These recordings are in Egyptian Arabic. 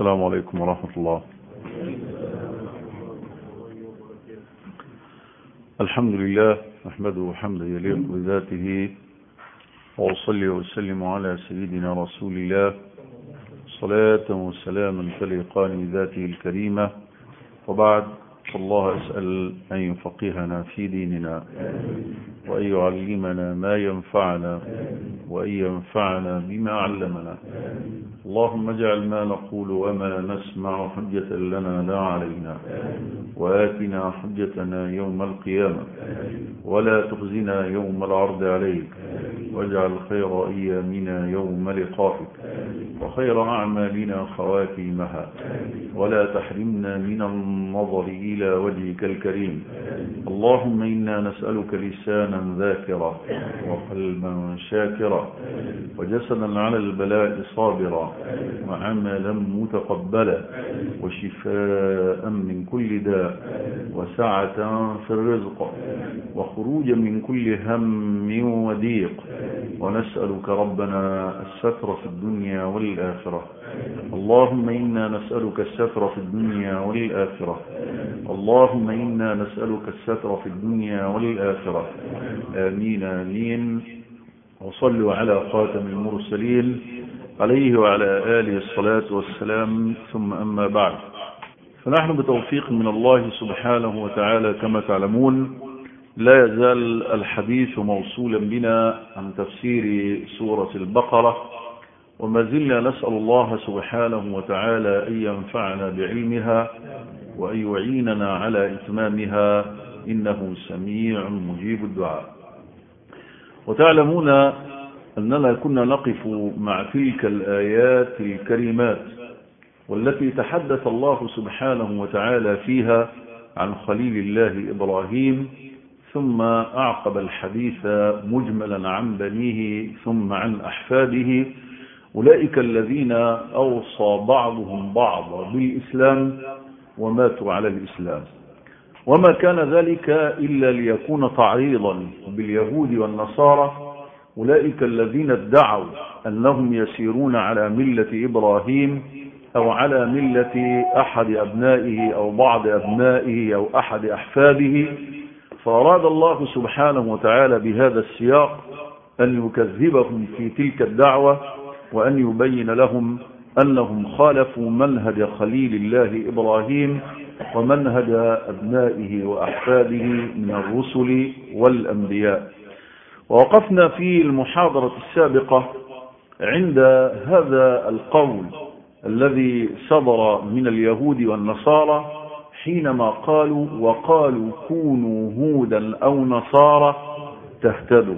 السلام عليكم ورحمة الله الحمد لله نحمده حمدا يليق بذاته وأصلي وأسلم على سيدنا رسول الله صلاة وسلاما تليقان بذاته الكريمة وبعد فالله أسأل أن يفقهنا في ديننا وأن يعلمنا ما ينفعنا وأن ينفعنا بما علمنا اللهم اجعل ما نقول وما نسمع حجة لنا لا علينا وآتنا حجتنا يوم القيامة ولا تخزنا يوم العرض عليك واجعل خير أيامنا يوم لقائك وخير أعمالنا خواتيمها ولا تحرمنا من النظر إلى وجهك الكريم اللهم إنا نسألك لسانا ذاكرا وقلبا شاكرا وجسدا على البلاء صابرا وعملا متقبلا وشفاء من كل داء وسعة في الرزق وخروجا من كل هم وضيق ونسألك ربنا الستر في الدنيا والآخرة اللهم إنا نسألك الستر في الدنيا والآخرة اللهم إنا نسألك الستر في الدنيا والآخرة آمين آمين وصلوا على خاتم المرسلين عليه وعلى آله الصلاة والسلام ثم أما بعد فنحن بتوفيق من الله سبحانه وتعالى كما تعلمون لا يزال الحديث موصولا بنا عن تفسير سورة البقرة وما زلنا نسأل الله سبحانه وتعالى أن ينفعنا بعلمها وأن يعيننا على إتمامها إنه سميع مجيب الدعاء وتعلمون أننا كنا نقف مع تلك الآيات الكريمات والتي تحدث الله سبحانه وتعالى فيها عن خليل الله إبراهيم ثم أعقب الحديث مجملا عن بنيه ثم عن أحفاده أولئك الذين أوصى بعضهم بعضا بالإسلام وماتوا على الإسلام وما كان ذلك إلا ليكون تعريضا باليهود والنصارى أولئك الذين ادعوا أنهم يسيرون على ملة إبراهيم أو على ملة أحد أبنائه أو بعض أبنائه أو أحد أحفاده فأراد الله سبحانه وتعالى بهذا السياق أن يكذبهم في تلك الدعوة وأن يبين لهم أنهم خالفوا منهج خليل الله إبراهيم ومنهج أبنائه وأحفاده من الرسل والأنبياء ووقفنا في المحاضرة السابقة عند هذا القول الذي صدر من اليهود والنصارى حينما قالوا وقالوا كونوا هودا أو نصارى تهتدوا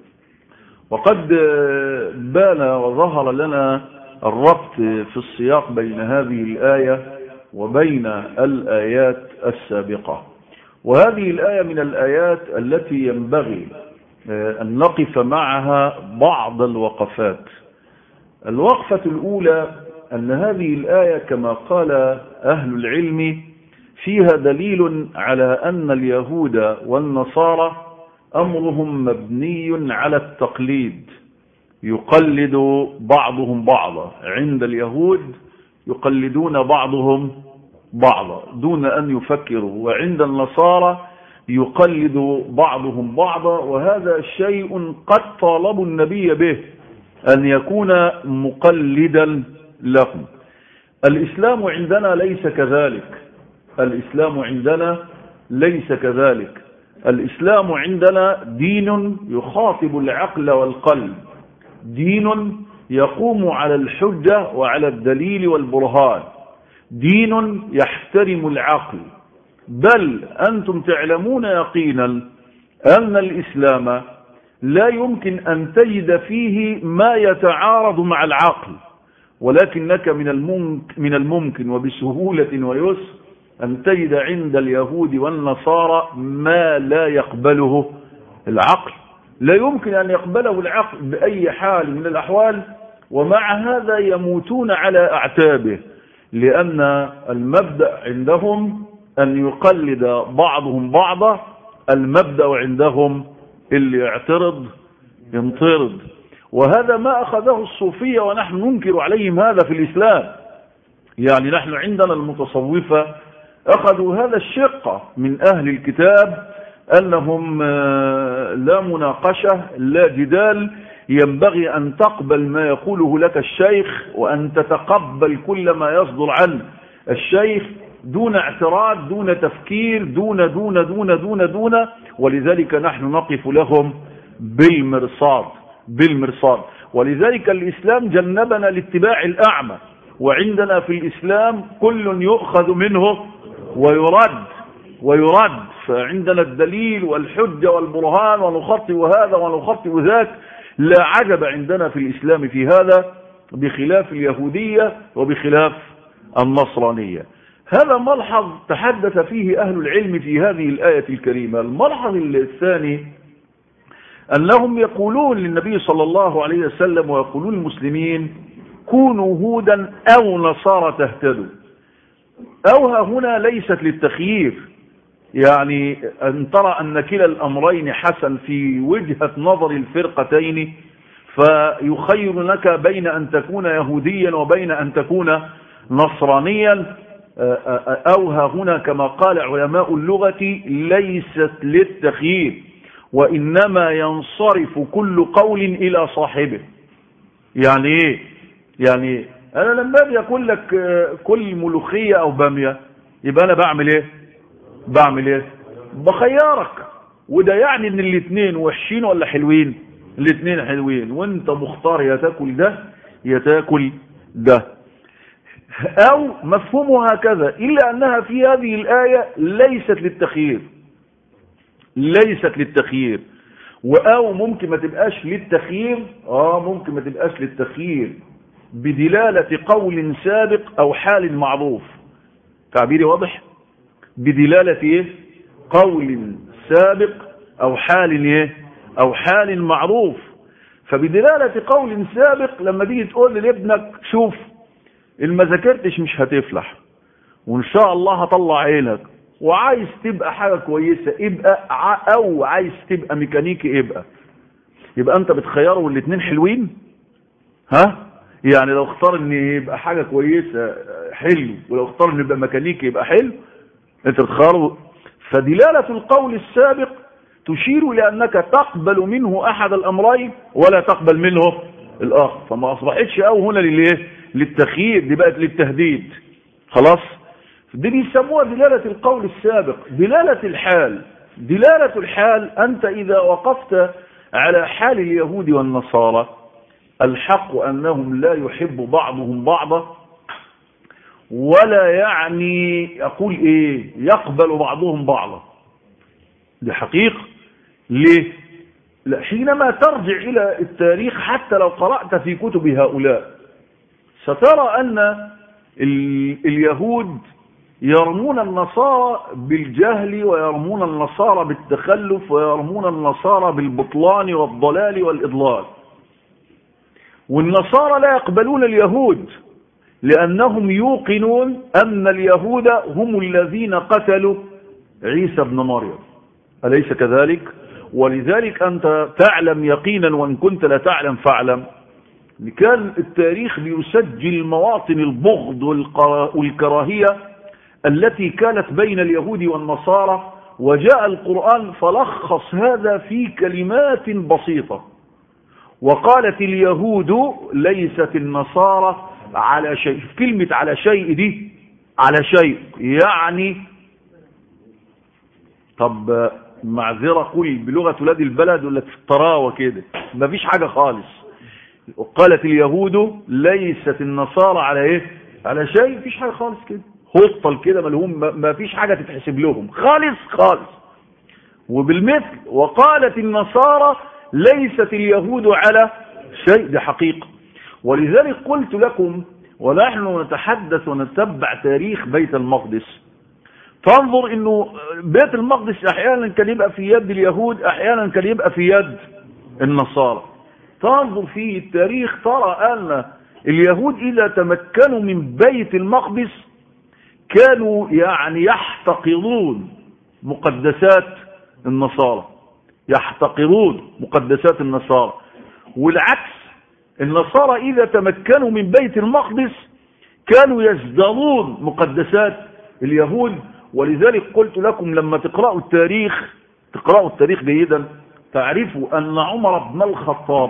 وقد بان وظهر لنا الربط في السياق بين هذه الآية وبين الآيات السابقة وهذه الآية من الآيات التي ينبغي أن نقف معها بعض الوقفات الوقفة الأولى أن هذه الآية كما قال أهل العلم فيها دليل على أن اليهود والنصارى أمرهم مبني على التقليد يقلد بعضهم بعضا عند اليهود يقلدون بعضهم بعضا دون أن يفكروا وعند النصارى يقلد بعضهم بعضا وهذا شيء قد طالبوا النبي به أن يكون مقلدا لهم الإسلام عندنا ليس كذلك الإسلام عندنا ليس كذلك الإسلام عندنا دين يخاطب العقل والقلب دين يقوم على الحجة وعلى الدليل والبرهان دين يحترم العقل بل أنتم تعلمون يقينا أن الإسلام لا يمكن أن تجد فيه ما يتعارض مع العقل ولكنك من الممكن, من الممكن وبسهولة ويسر أن تجد عند اليهود والنصارى ما لا يقبله العقل لا يمكن أن يقبله العقل بأي حال من الأحوال ومع هذا يموتون على أعتابه لأن المبدأ عندهم أن يقلد بعضهم بعضا المبدأ عندهم اللي يعترض ينطرد وهذا ما أخذه الصوفية ونحن ننكر عليهم هذا في الإسلام يعني نحن عندنا المتصوفة أخذوا هذا الشق من أهل الكتاب أنهم لا مناقشة لا جدال ينبغي أن تقبل ما يقوله لك الشيخ وأن تتقبل كل ما يصدر عن الشيخ دون اعتراض دون تفكير دون دون دون دون دون ولذلك نحن نقف لهم بالمرصاد بالمرصاد ولذلك الإسلام جنبنا لاتباع الأعمى وعندنا في الإسلام كل يؤخذ منه ويرد ويرد فعندنا الدليل والحجة والبرهان ونخطئ هذا ونخطئ ذاك لا عجب عندنا في الإسلام في هذا بخلاف اليهودية وبخلاف النصرانية هذا ملحظ تحدث فيه أهل العلم في هذه الآية الكريمة الملحظ الثاني أنهم يقولون للنبي صلى الله عليه وسلم ويقولون المسلمين كونوا هودا أو نصارى تهتدوا أو هنا ليست للتخيير يعني أن ترى أن كلا الأمرين حسن في وجهة نظر الفرقتين فيخير لك بين أن تكون يهوديا وبين أن تكون نصرانيا أو هنا كما قال علماء اللغة ليست للتخيير وإنما ينصرف كل قول إلى صاحبه يعني إيه يعني أنا لما أجي أقول لك كل ملوخية أو بامية يبقى أنا بعمل إيه بعمل إيه بخيارك وده يعني ان الاثنين وحشين ولا حلوين الاثنين حلوين وانت مختار يا تاكل ده يا تاكل ده او مفهومه هكذا الا انها في هذه الايه ليست للتخيير ليست للتخيير واو ممكن ما تبقاش للتخيير اه ممكن ما تبقاش للتخيير بدلالة قول سابق او حال معروف تعبيري واضح بدلالة ايه قول سابق او حال ايه او حال معروف فبدلالة قول سابق لما تيجي تقول لابنك شوف اللي ما ذاكرتش مش هتفلح وان شاء الله هطلع عينك وعايز تبقى حاجة كويسة ابقى او عايز تبقى ميكانيكي ابقى يبقى انت بتخيره والاثنين حلوين ها يعني لو اختار ان يبقى حاجة كويسة حلو ولو اختار ان يبقى ميكانيكي يبقى حلو انت بتخيره فدلالة القول السابق تشير لأنك تقبل منه أحد الأمرين ولا تقبل منه الآخر فما أصبحتش أو هنا للإيه للتخيير دي بقت للتهديد خلاص دي بيسموها دلالة القول السابق دلالة الحال دلالة الحال أنت إذا وقفت على حال اليهود والنصارى الحق أنهم لا يحب بعضهم بعضا ولا يعني يقول إيه يقبل بعضهم بعضا دي حقيقة ليه لا حينما ترجع إلى التاريخ حتى لو قرأت في كتب هؤلاء سترى أن اليهود يرمون النصارى بالجهل ويرمون النصارى بالتخلف ويرمون النصارى بالبطلان والضلال والإضلال والنصارى لا يقبلون اليهود لأنهم يوقنون أن اليهود هم الذين قتلوا عيسى بن مريم أليس كذلك ولذلك أنت تعلم يقينا وإن كنت لا تعلم فاعلم كان التاريخ بيسجل مواطن البغض والكراهية التي كانت بين اليهود والنصارى وجاء القرآن فلخص هذا في كلمات بسيطة وقالت اليهود ليست النصارى على شيء كلمة على شيء دي على شيء يعني طب معذرة قول بلغة ولاد البلد ولا في الطراوة كده مفيش حاجة خالص قالت اليهود ليست النصارى على ايه على شيء مفيش حاجة خالص كده هطل كده ملهم ما فيش حاجة تتحسب لهم خالص خالص وبالمثل وقالت النصارى ليست اليهود على شيء دي حقيقة ولذلك قلت لكم ونحن نتحدث ونتبع تاريخ بيت المقدس تنظر انه بيت المقدس احيانا كان يبقى في يد اليهود احيانا كان يبقى في يد النصارى تنظر في التاريخ ترى ان اليهود اذا تمكنوا من بيت المقدس كانوا يعني يحتقرون مقدسات النصارى يحتقرون مقدسات النصارى والعكس النصارى إذا تمكنوا من بيت المقدس كانوا يزدرون مقدسات اليهود ولذلك قلت لكم لما تقرأوا التاريخ تقرأوا التاريخ جيدا تعرفوا أن عمر بن الخطاب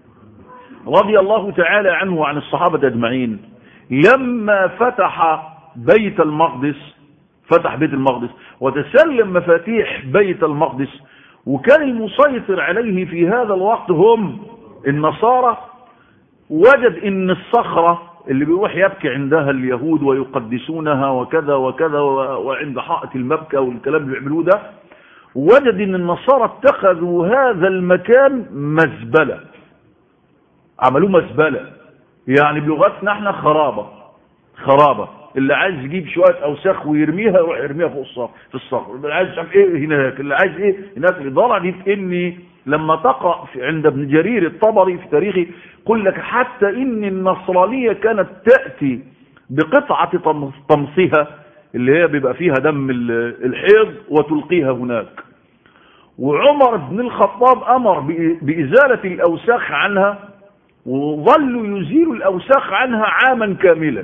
رضي الله تعالى عنه وعن الصحابة أجمعين لما فتح بيت المقدس فتح بيت المقدس وتسلم مفاتيح بيت المقدس وكان المسيطر عليه في هذا الوقت هم النصارى وجد ان الصخرة اللي بيروح يبكي عندها اليهود ويقدسونها وكذا وكذا وعند حائط المبكى والكلام اللي بيعملوه ده وجد ان النصارى اتخذوا هذا المكان مزبلة عملوه مزبلة يعني بلغتنا احنا خرابة خرابة اللي عايز يجيب شوية اوساخ ويرميها يروح يرميها فوق الصخر في الصخر اللي عايز يعمل ايه هناك اللي عايز ايه هناك لدرجة اني لما تقرأ في عند ابن جرير الطبري في تاريخه يقول لك حتى ان النصرانية كانت تأتي بقطعة طمسها اللي هي بيبقى فيها دم الحيض وتلقيها هناك وعمر بن الخطاب امر بازالة الاوساخ عنها وظلوا يزيلوا الاوساخ عنها عاما كاملا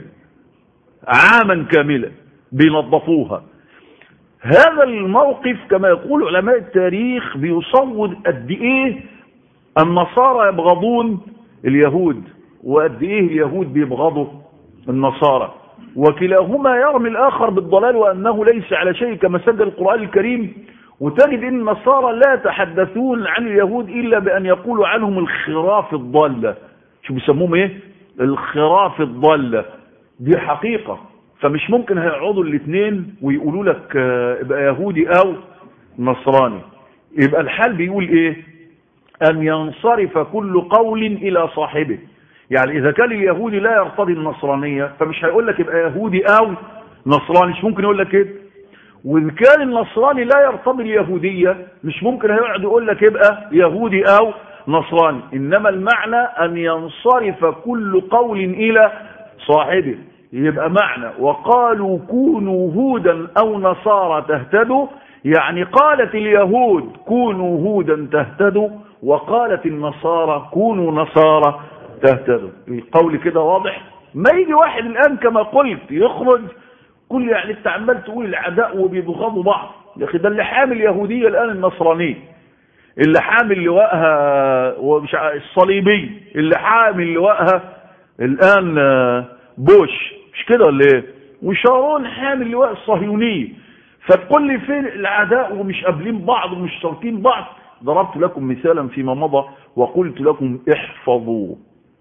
عاما كاملا بينظفوها هذا الموقف كما يقول علماء التاريخ بيصور قد ايه النصارى يبغضون اليهود وقد ايه اليهود بيبغضوا النصارى وكلاهما يرمي الاخر بالضلال وانه ليس على شيء كما سجل القرآن الكريم وتجد ان النصارى لا يتحدثون عن اليهود الا بان يقولوا عنهم الخراف الضالة شو بيسموهم ايه الخراف الضالة دي حقيقة فمش ممكن هيقعدوا الاثنين ويقولوا لك ابقى يهودي او نصراني يبقى الحال بيقول ايه ان ينصرف كل قول الى صاحبه يعني اذا كان اليهودي لا يرتضي النصرانية فمش هيقول لك يبقى يهودي او نصراني مش ممكن يقول لك كده واذا كان النصراني لا يرتضي اليهودية مش ممكن هيقعد يقول لك يبقى يهودي او نصراني انما المعنى ان ينصرف كل قول الى صاحبه يبقى معنى وقالوا كونوا هودا او نصارى تهتدوا يعني قالت اليهود كونوا هودا تهتدوا وقالت النصارى كونوا نصارى تهتدوا القول كده واضح ما يجي واحد الان كما قلت يخرج كل يعني انت عمال تقول العداء وبيبغضوا بعض يا اخي ده اللي حامل يهوديه الان النصرانيه اللي حامل لواءها ومش الصليبي اللي حامل لواءها الان بوش مش كده ولا ايه وشارون حامل لواء الصهيونيه فتقول لي فين العداء ومش قابلين بعض ومش شاركين بعض ضربت لكم مثالا فيما مضى وقلت لكم احفظوا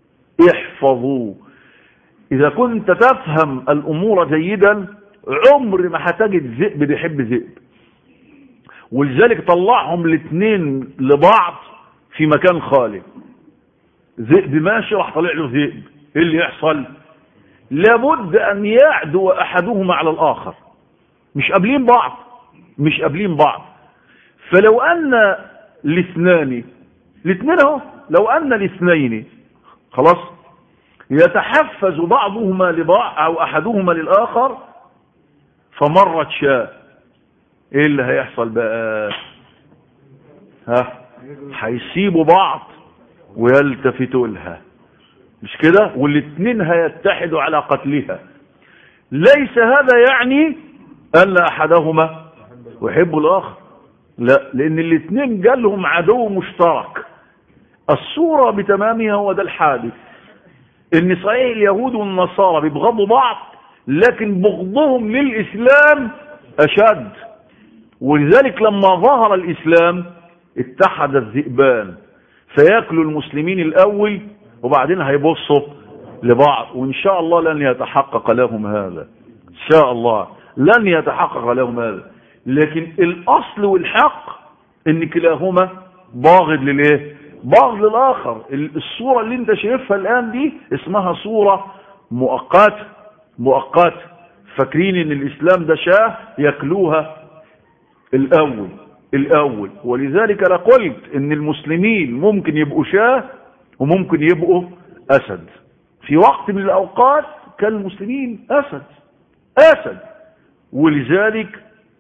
احفظوا اذا كنت تفهم الامور جيدا عمر ما هتجد ذئب بيحب ذئب ولذلك طلعهم الاثنين لبعض في مكان خالي ذئب ماشي راح طالع له ذئب ايه اللي يحصل لابد ان يعدو احدهما على الاخر مش قابلين بعض مش قابلين بعض فلو ان الاثنان الاثنين اهو لو ان الاثنين خلاص يتحفز بعضهما لبعض او احدهما للاخر فمرت شاة ايه اللي هيحصل بقى ها هيسيبوا بعض ويلتفتوا لها مش كده والاثنين هيتحدوا على قتلها ليس هذا يعني ان احدهما يحب الاخر لا لان الاثنين جالهم عدو مشترك الصورة بتمامها هو ده الحادث ان صحيح اليهود والنصارى بيبغضوا بعض لكن بغضهم للاسلام اشد ولذلك لما ظهر الاسلام اتحد الذئبان فياكلوا المسلمين الاول وبعدين هيبصوا لبعض وان شاء الله لن يتحقق لهم هذا ان شاء الله لن يتحقق لهم هذا لكن الاصل والحق ان كلاهما باغض للايه باغض للاخر الصورة اللي انت شايفها الان دي اسمها صورة مؤقتة مؤقتة فاكرين ان الاسلام ده شاه ياكلوها الاول الاول ولذلك انا قلت ان المسلمين ممكن يبقوا شاه وممكن يبقوا اسد في وقت من الاوقات كان المسلمين اسد اسد ولذلك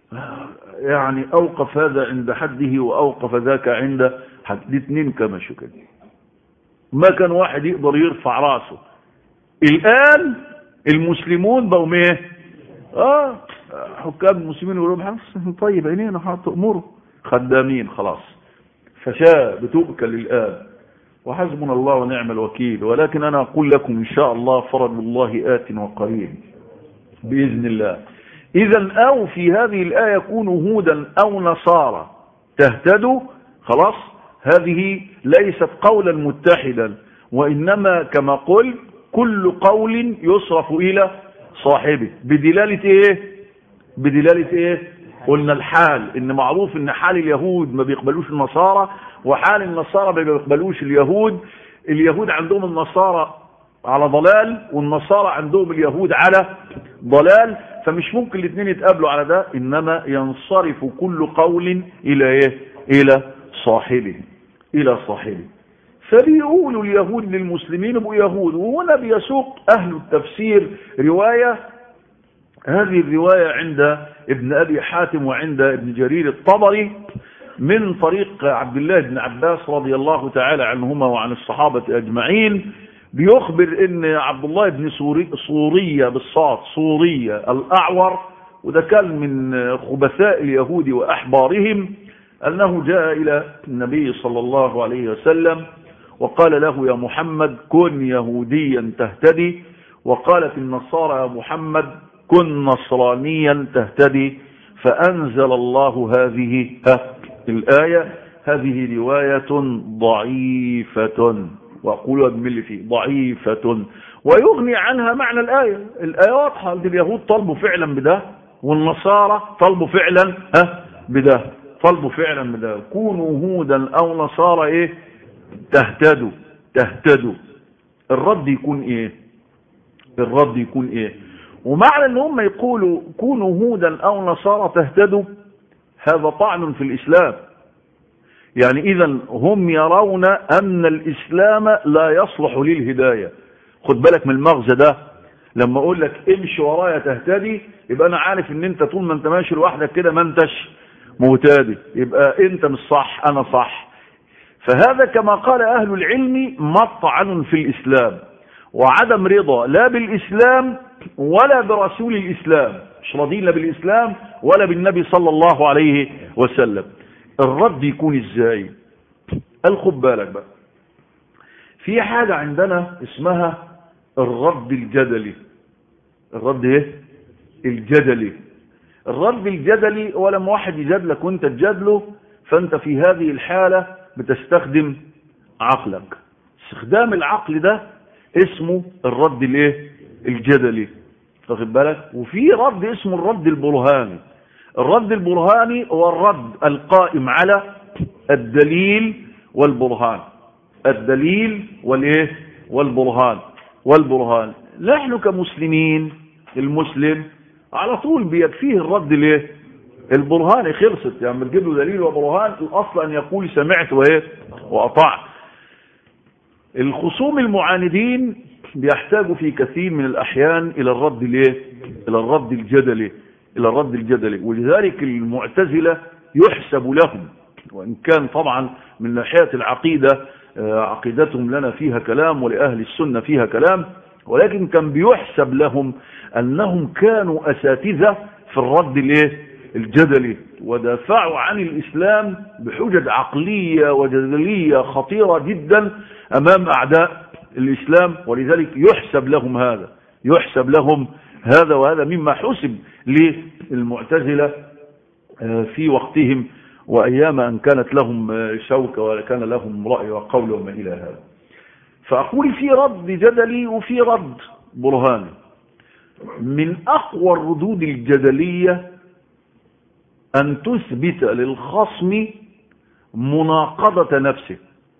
يعني اوقف هذا عند حده واوقف ذاك عند حد الاثنين كما شو كده ما كان واحد يقدر يرفع راسه الان المسلمون بقوا ايه اه حكام المسلمين يقولوا لهم طيب عينينا حاطط اموروا خدامين خلاص فشاء بتؤكل الآن وحسبنا الله ونعم الوكيل ولكن أنا أقول لكم إن شاء الله فرض الله آت وقريب بإذن الله إذا أو في هذه الآية كونوا هودا أو نصارى تهتدوا خلاص هذه ليست قولا متحدا وإنما كما قل كل قول يصرف إلى صاحبه بدلالة إيه بدلالة إيه قلنا الحال إن معروف إن حال اليهود ما بيقبلوش النصارى وحال النصارى ما بيقبلوش اليهود اليهود عندهم النصارى على ضلال والنصارى عندهم اليهود على ضلال فمش ممكن الاثنين يتقابلوا على ده انما ينصرف كل قول الى ايه الى صاحبه الى صاحبه فبيقولوا اليهود للمسلمين ابو يهود وهنا بيسوق اهل التفسير رواية هذه الرواية عند ابن ابي حاتم وعند ابن جرير الطبري من طريق عبد الله بن عباس رضي الله تعالى عنهما وعن الصحابة اجمعين بيخبر ان عبد الله بن سوري صورية بالصاد صورية الاعور وده كان من خبثاء اليهود واحبارهم انه جاء الى النبي صلى الله عليه وسلم وقال له يا محمد كن يهوديا تهتدي وقالت النصارى يا محمد كن نصرانيا تهتدي فانزل الله هذه الآية هذه رواية ضعيفة وأقول بالملي فيه ضعيفة ويغني عنها معنى الآية الآية واضحة اليهود طلبوا فعلا بده والنصارى طلبوا فعلا ها بده طلبوا فعلا بده كونوا هودا أو نصارى إيه تهتدوا تهتدوا الرد يكون إيه الرد يكون إيه ومعنى ان هم يقولوا كونوا هودا أو نصارى تهتدوا هذا طعن في الإسلام يعني إذا هم يرون أن الإسلام لا يصلح للهداية خد بالك من المغزى ده لما أقول لك امشي ورايا تهتدي يبقى أنا عارف أن أنت طول ما أنت ماشي لوحدك كده ما أنتش مهتدي يبقى أنت مش صح أنا صح فهذا كما قال أهل العلم مطعن في الإسلام وعدم رضا لا بالإسلام ولا برسول الإسلام مش راضين لا بالإسلام ولا بالنبي صلى الله عليه وسلم الرد يكون ازاي قال خد بالك بقى في حاجة عندنا اسمها الرد الجدلي الرد ايه الجدلي الرد الجدلي ولما واحد يجادلك وانت تجادله فانت في هذه الحالة بتستخدم عقلك استخدام العقل ده اسمه الرد الايه الجدلي واخد بالك وفي رد اسمه الرد البرهاني الرد البرهاني هو الرد القائم على الدليل والبرهان الدليل والايه والبرهان والبرهان نحن كمسلمين المسلم على طول بيكفيه الرد الايه البرهاني خلصت يعني لما تجيب له دليل وبرهان الاصل ان يقول سمعت وايه واطعت الخصوم المعاندين بيحتاجوا في كثير من الاحيان الى الرد الايه الى الرد الجدلي الى الرد الجدلي ولذلك المعتزلة يحسب لهم وان كان طبعا من ناحية العقيدة عقيدتهم لنا فيها كلام ولأهل السنة فيها كلام ولكن كان بيحسب لهم انهم كانوا اساتذة في الرد الايه الجدلي ودافعوا عن الاسلام بحجج عقلية وجدلية خطيرة جدا امام اعداء الاسلام ولذلك يحسب لهم هذا يحسب لهم هذا وهذا مما حسب للمعتزلة في وقتهم وأيام أن كانت لهم شوكة وكان لهم رأي وقول وما إلى هذا فأقول في رد جدلي وفي رد برهاني من أقوى الردود الجدلية أن تثبت للخصم مناقضة نفسه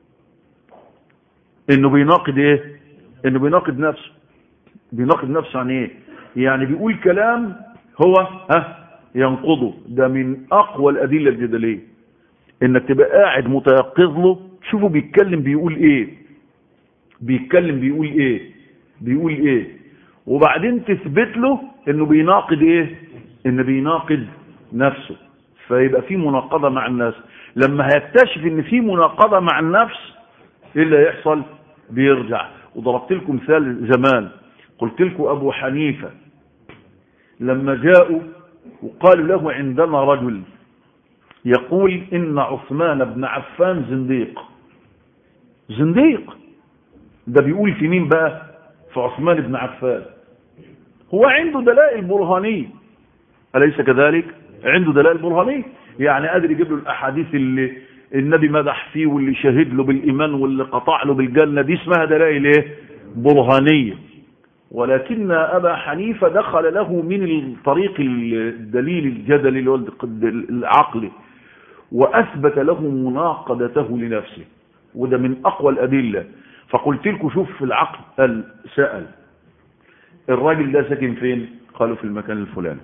إنه بيناقض إيه إنه بيناقض نفسه بيناقض نفسه عن إيه يعني بيقول كلام هو ها ينقضه ده من اقوى الادله الجدليه انك تبقى قاعد متيقظ له شوفوا بيتكلم بيقول ايه بيتكلم بيقول ايه بيقول ايه وبعدين تثبت له انه بيناقض ايه انه بيناقض نفسه فيبقى في مناقضه مع الناس لما هيكتشف ان في مناقضه مع النفس ايه اللي هيحصل بيرجع وضربت لكم مثال زمان قلت لكم أبو حنيفة لما جاءوا وقالوا له عندنا رجل يقول إن عثمان بن عفان زنديق زنديق ده بيقول في مين بقى في عثمان بن عفان هو عنده دلائل برهانية أليس كذلك عنده دلائل برهانية يعني قادر يجيب له الأحاديث اللي النبي مدح فيه واللي شهد له بالإيمان واللي قطع له بالجنة دي اسمها دلائل ايه برهانية ولكن أبا حنيفة دخل له من الطريق الدليل الجدلي اللي هو العقلي وأثبت له مناقضته لنفسه وده من أقوى الأدلة فقلت لكم شوف في العقل قال سأل الراجل ده ساكن فين قالوا في المكان الفلاني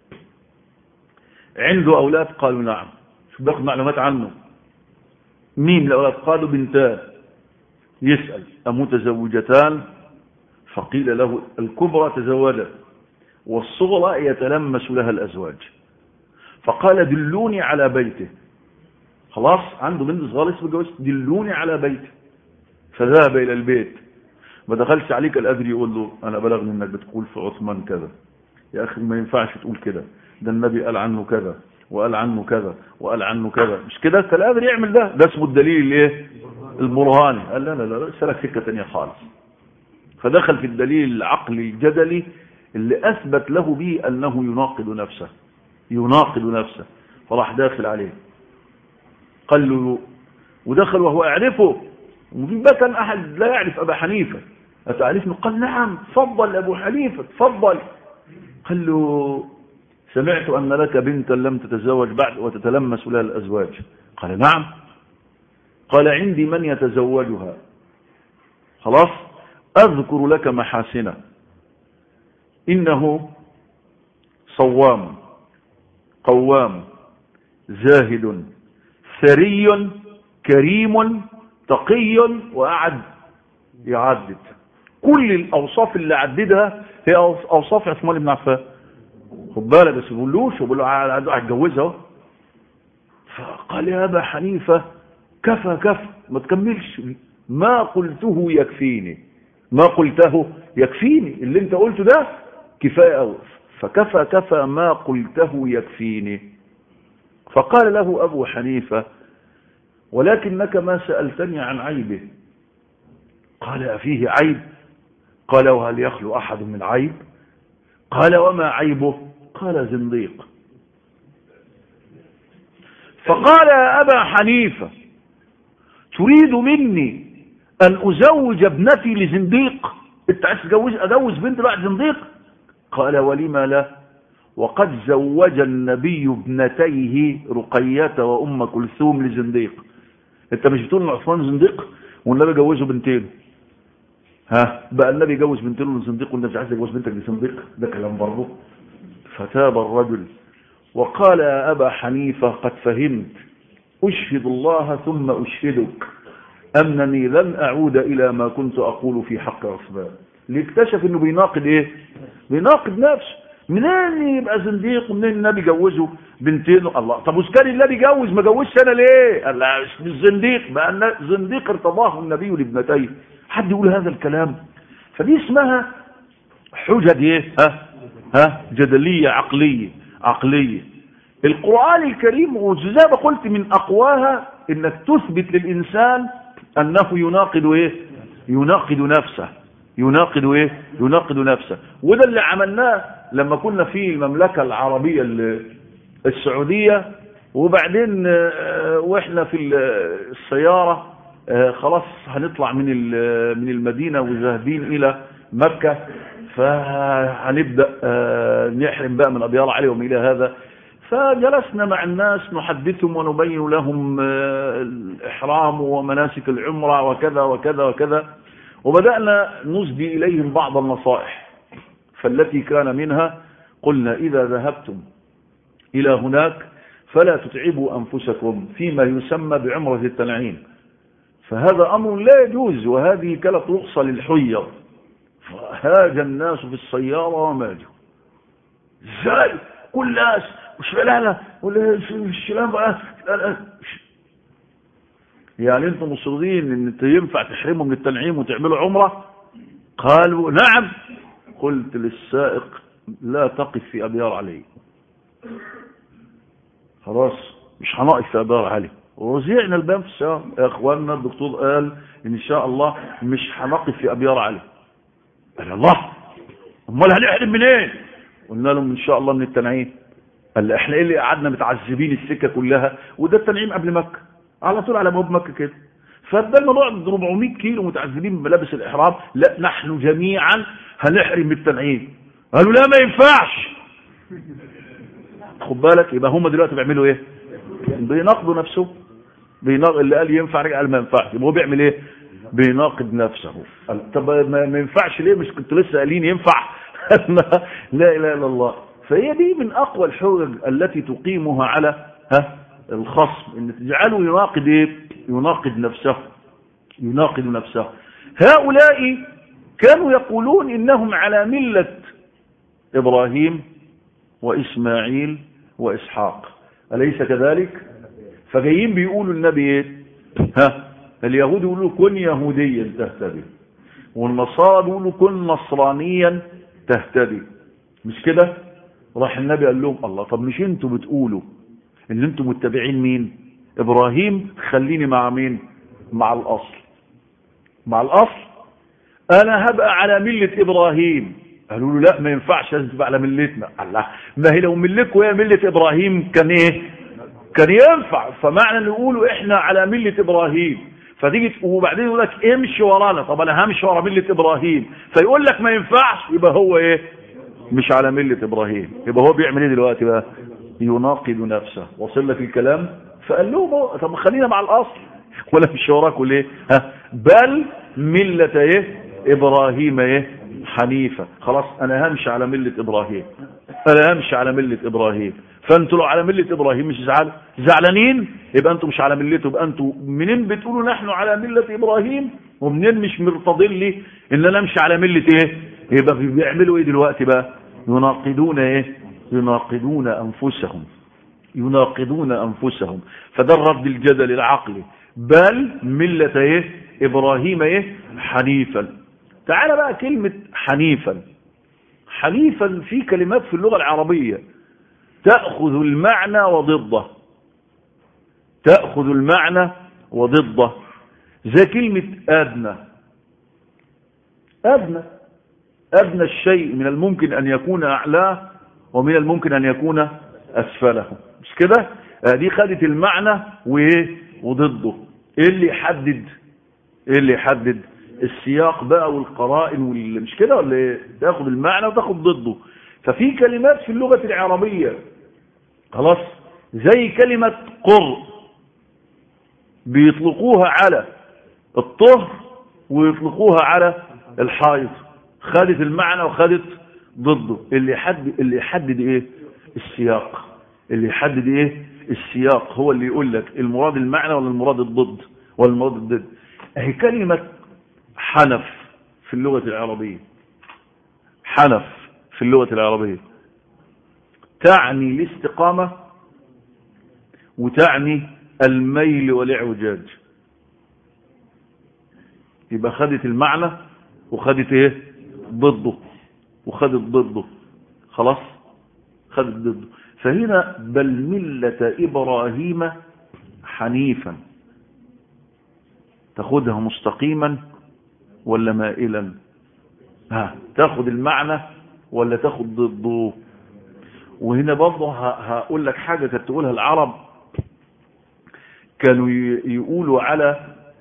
عنده أولاد قالوا نعم شو باخد معلومات عنه مين الأولاد قالوا بنتان يسأل أمتزوجتان فقيل له الكبرى تزوجت والصغرى يتلمس لها الأزواج فقال دلوني على بيته خلاص عنده بنت صغيره اسمه جوز دلوني على بيته فذهب إلى البيت ما دخلش عليك الأدري يقول له أنا بلغني إنك بتقول في عثمان كذا يا أخي ما ينفعش تقول كده ده النبي قال عنه كذا وقال عنه كذا وقال عنه كذا مش كده فالقادر يعمل ده ده اسمه الدليل الايه البرهاني قال لا لا لا سلك سكه ثانيه خالص فدخل في الدليل العقلي الجدلي اللي اثبت له به انه يناقض نفسه يناقض نفسه فراح داخل عليه قال له ودخل وهو يعرفه وفي بقى كان احد لا يعرف ابا حنيفه اتعرفني قال نعم تفضل ابو حنيفه تفضل قال له سمعت أن لك بنتا لم تتزوج بعد وتتلمس لها الأزواج قال نعم قال عندي من يتزوجها خلاص أذكر لك محاسنه إنه صوام قوام زاهد ثري كريم تقي وأعد يعدد كل الأوصاف اللي عددها هي أوصاف عثمان بن عفان خد بالك بس بيقولوش وبيقول له هتجوزها فقال يا ابا حنيفه كفى كفى ما تكملش ما قلته يكفيني ما قلته يكفيني اللي انت قلته ده كفايه قوي فكفى كفى ما قلته يكفيني فقال له ابو حنيفه ولكنك ما سالتني عن عيبه قال افيه عيب قال وهل يخلو احد من عيب قال وما عيبه قال زنديق فقال يا أبا حنيفة تريد مني أن أزوج ابنتي لزنديق انت عايز تجوز أجوز بنت بعد زنديق قال ولما لا وقد زوج النبي ابنتيه رقية وأم كلثوم لزنديق انت مش بتقول ان عثمان زنديق والنبي جوزه بنتين ها بقى النبي يجوز بنتين لزنديق والنبي مش عايز يجوز بنتك لزنديق ده كلام برضه فتاب الرجل وقال يا أبا حنيفة قد فهمت أشهد الله ثم أشهدك أنني لن أعود إلى ما كنت أقول في حق عثمان ليكتشف أنه بيناقض إيه بيناقض نفسه منين يبقى زنديق ومنين النبي جوزه بنتين الله طب وسكان النبي جوز ما جوزش انا ليه قال لا مش زنديق بقى زنديق ارتضاه النبي لابنتيه حد يقول هذا الكلام فدي اسمها حجج ايه ها ها جدلية عقلية عقلية القرآن الكريم زي ما قلت من أقواها إنك تثبت للإنسان أنه يناقض إيه يناقض نفسه يناقض إيه يناقض نفسه وده اللي عملناه لما كنا في المملكة العربية السعودية وبعدين واحنا في السيارة خلاص هنطلع من من المدينة وذاهبين إلى مكة فهنبدأ نحرم بقى من أبيار علي وما إلى هذا فجلسنا مع الناس نحدثهم ونبين لهم الإحرام ومناسك العمرة وكذا وكذا وكذا وبدأنا نسدي إليهم بعض النصائح فالتي كان منها قلنا إذا ذهبتم إلى هناك فلا تتعبوا أنفسكم فيما يسمى بعمرة التنعيم فهذا أمر لا يجوز وهذه كانت رخصة للحيض فهاج الناس في السيارة وماجوا ازاي كل ناس مش لا لا ولا الشلام بقى يعني انتم مصرين ان انت ينفع تحرموا من التنعيم وتعملوا عمرة قالوا نعم قلت للسائق لا تقف في أبيار علي خلاص مش هنقف في أبيار علي وزعنا الباب في السيارة يا اخواننا الدكتور قال ان شاء الله مش هنقف في ابيار علي قال الله امال هنحرم منين إيه؟ قلنا لهم ان شاء الله من التنعيم قال احنا ايه اللي قعدنا متعذبين السكه كلها وده التنعيم قبل مكه على طول على باب مكه كده فبدل ما نقعد 400 كيلو متعذبين بملابس الاحرام لا نحن جميعا هنحرم بالتنعيم قالوا لا ما ينفعش خد بالك يبقى هم دلوقتي بيعملوا ايه بيناقضوا نفسهم بيناقض اللي قال ينفع رجع قال ما ينفعش يبقى هو بيعمل ايه بيناقض نفسه قال طب ما ينفعش ليه مش كنت لسه قايلين ينفع لا اله الا الله فهي دي من اقوى الحجج التي تقيمها على ها الخصم ان تجعله يناقض ايه يناقض نفسه يناقض نفسه هؤلاء كانوا يقولون انهم على مله ابراهيم واسماعيل واسحاق اليس كذلك فجايين بيقولوا النبي ايه ها اليهود يقولوا كن يهوديا تهتدي والنصارى بيقولوا كن نصرانيا تهتدي مش كده راح النبي قال لهم الله طب مش انتوا بتقولوا ان انتوا متبعين مين ابراهيم خليني مع مين مع الاصل مع الاصل انا هبقى على ملة ابراهيم قالوا له لا ما ينفعش لازم تبقى على ملتنا الله ما هي لو ملتكم هي ملة ابراهيم كان ايه كان ينفع فمعنى ان يقولوا احنا على ملة ابراهيم فتيجي وبعدين يقول لك امشي ورانا طب انا همشي ورا ملة ابراهيم فيقول لك ما ينفعش يبقى هو ايه مش على ملة ابراهيم يبقى هو بيعمل ايه دلوقتي بقى يناقض نفسه وصل لك الكلام فقال لهم طب خلينا مع الاصل ولا مش وراكم ليه ها بل ملة ايه ابراهيم ايه حنيفة خلاص انا همشي على ملة ابراهيم انا همشي على ملة ابراهيم فانتوا لو على ملة ابراهيم مش زعل زعلانين يبقى انتوا مش على ملته يبقى انتوا منين بتقولوا نحن على ملة ابراهيم ومنين مش مرتضين لي ان انا امشي على ملة ايه يبقى بيعملوا ايه دلوقتي بقى يناقضون ايه يناقضون انفسهم يناقضون انفسهم فده الرد الجدل العقلي بل ملة ايه ابراهيم ايه حنيفا تعال بقى كلمة حنيفا حنيفا في كلمات في اللغة العربية تأخذ المعنى وضده تأخذ المعنى وضده زي كلمة أدنى أدنى أدنى الشيء من الممكن أن يكون أعلاه ومن الممكن أن يكون أسفله مش كده دي خدت المعنى وإيه وضده إيه اللي يحدد إيه اللي يحدد السياق بقى والقرائن واللي مش كده ولا إيه تاخد المعنى وتاخد ضده ففي كلمات في اللغة العربية خلاص زي كلمة قر بيطلقوها على الطهر ويطلقوها على الحائض خدت المعنى وخدت ضده اللي يحدد اللي يحدد ايه السياق اللي يحدد ايه السياق هو اللي يقول لك المراد المعنى ولا المراد الضد ولا المراد الضد اهي كلمة حنف في اللغة العربية حنف في اللغة العربية تعني الاستقامة وتعني الميل والاعوجاج يبقى خدت المعنى وخدت ايه ضده وخدت ضده خلاص خدت ضده فهنا بل ملة إبراهيم حنيفا تاخدها مستقيما ولا مائلا ها تاخد المعنى ولا تاخد ضده وهنا برضه هقول لك حاجة كانت تقولها العرب كانوا يقولوا على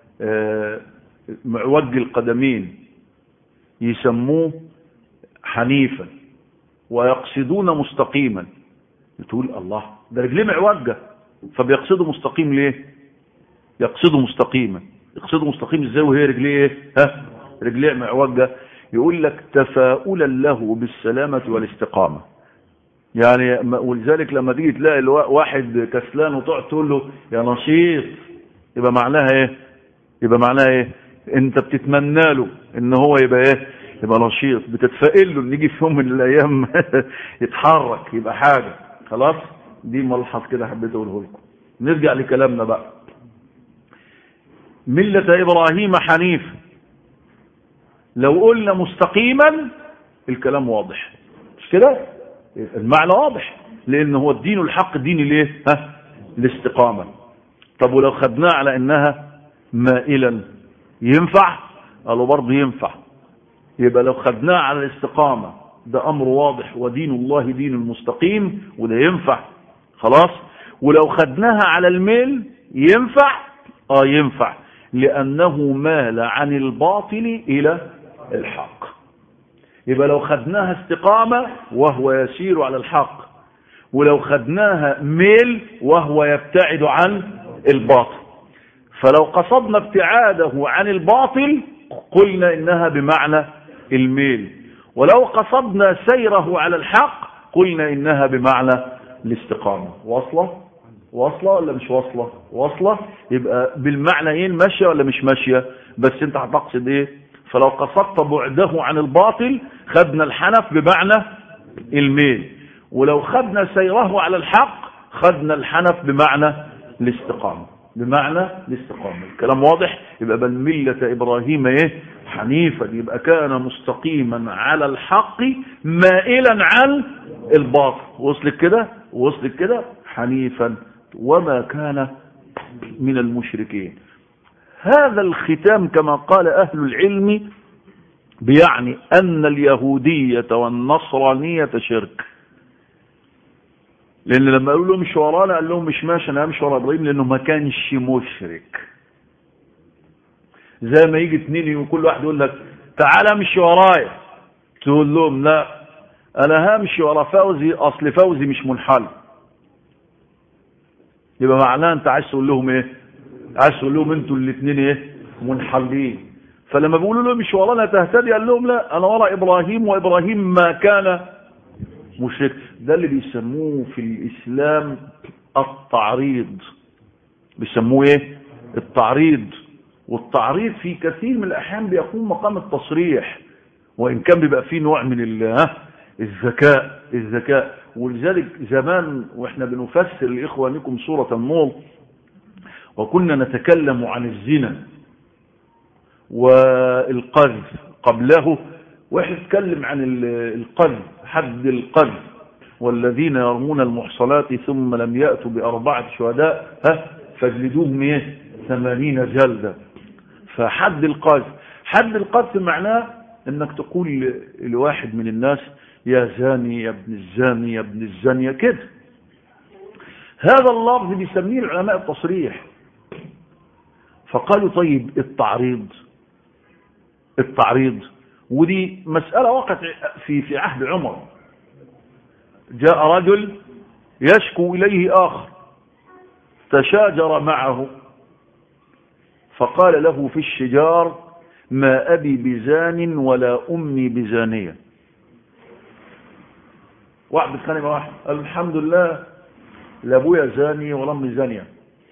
معوج القدمين يسموه حنيفا ويقصدون مستقيما تقول الله ده رجليه معوجة فبيقصدوا مستقيم ليه يقصدوا مستقيما يقصدوا مستقيم ازاي وهي رجليه ايه ها رجليه معوجة يقول لك تفاؤلا له بالسلامة والاستقامة يعني ولذلك لما تيجي تلاقي واحد كسلان وتقعد تقول له يا نشيط يبقى معناها ايه يبقى معناها ايه انت بتتمنى له ان هو يبقى ايه يبقى نشيط بتتفائل له ان يجي في يوم من الايام يتحرك يبقى حاجه خلاص دي ملحظ كده حبيت اقوله لكم نرجع لكلامنا بقى ملة ابراهيم حنيف لو قلنا مستقيما الكلام واضح مش كده المعنى واضح لان هو الدين الحق دين ليه ها الاستقامة طب ولو خدناه على انها مائلا ينفع قالوا برضه ينفع يبقى لو خدناه على الاستقامة ده امر واضح ودين الله دين المستقيم وده ينفع خلاص ولو خدناها على الميل ينفع اه ينفع لانه مال عن الباطل الى الحق يبقى لو خدناها استقامة وهو يسير على الحق ولو خدناها ميل وهو يبتعد عن الباطل فلو قصدنا ابتعاده عن الباطل قلنا انها بمعنى الميل ولو قصدنا سيره على الحق قلنا انها بمعنى الاستقامة واصلة واصلة ولا مش واصلة واصلة يبقى بالمعنيين ماشية ولا مش ماشية بس انت هتقصد ايه فلو قصدت بعده عن الباطل خدنا الحنف بمعنى الميل ولو خدنا سيره على الحق خدنا الحنف بمعنى الاستقامة بمعنى الاستقامة الكلام واضح يبقى بل ملة إبراهيم إيه حنيفا يبقى كان مستقيما على الحق مائلا عن الباطل وصلك كده وصلك كده حنيفا وما كان من المشركين هذا الختام كما قال أهل العلم بيعني أن اليهودية والنصرانية شرك لأن لما قالوا لهم مش ورانا قال لهم مش ماشي أنا همشي ورا إبراهيم لأنه ما كانش مشرك زي ما يجي اتنين وكل واحد يقول لك تعالى امشي ورايا تقول لهم لا أنا همشي ورا فوزي أصل فوزي مش منحل يبقى معناه أنت عايز تقول لهم إيه عايز تقول لهم أنتوا الاثنين إيه منحلين فلما بيقولوا لهم مش ورانا تهتدي قال لهم لا أنا ورا إبراهيم وإبراهيم ما كان مشرك ده اللي بيسموه في الإسلام التعريض بيسموه ايه التعريض والتعريض في كثير من الأحيان بيقوم مقام التصريح وإن كان بيبقى فيه نوع من الذكاء الذكاء ولذلك زمان واحنا بنفسر لإخوانكم سورة النور وكنا نتكلم عن الزنا والقذف قبله واحد اتكلم عن القذف حد القذف والذين يرمون المحصنات ثم لم يأتوا بأربعة شهداء ها فاجلدوهم ايه ثمانين جلدة فحد القذف حد القذف معناه انك تقول لواحد من الناس يا زاني يا ابن الزاني يا ابن الزانية كده هذا اللفظ بيسميه العلماء التصريح فقالوا طيب التعريض التعريض ودي مسألة وقعت في في عهد عمر جاء رجل يشكو إليه آخر تشاجر معه فقال له في الشجار ما أبي بزان ولا أمي بزانية واحد بيتخانق مع واحد قال الحمد لله لا ابويا زاني ولا امي زانيه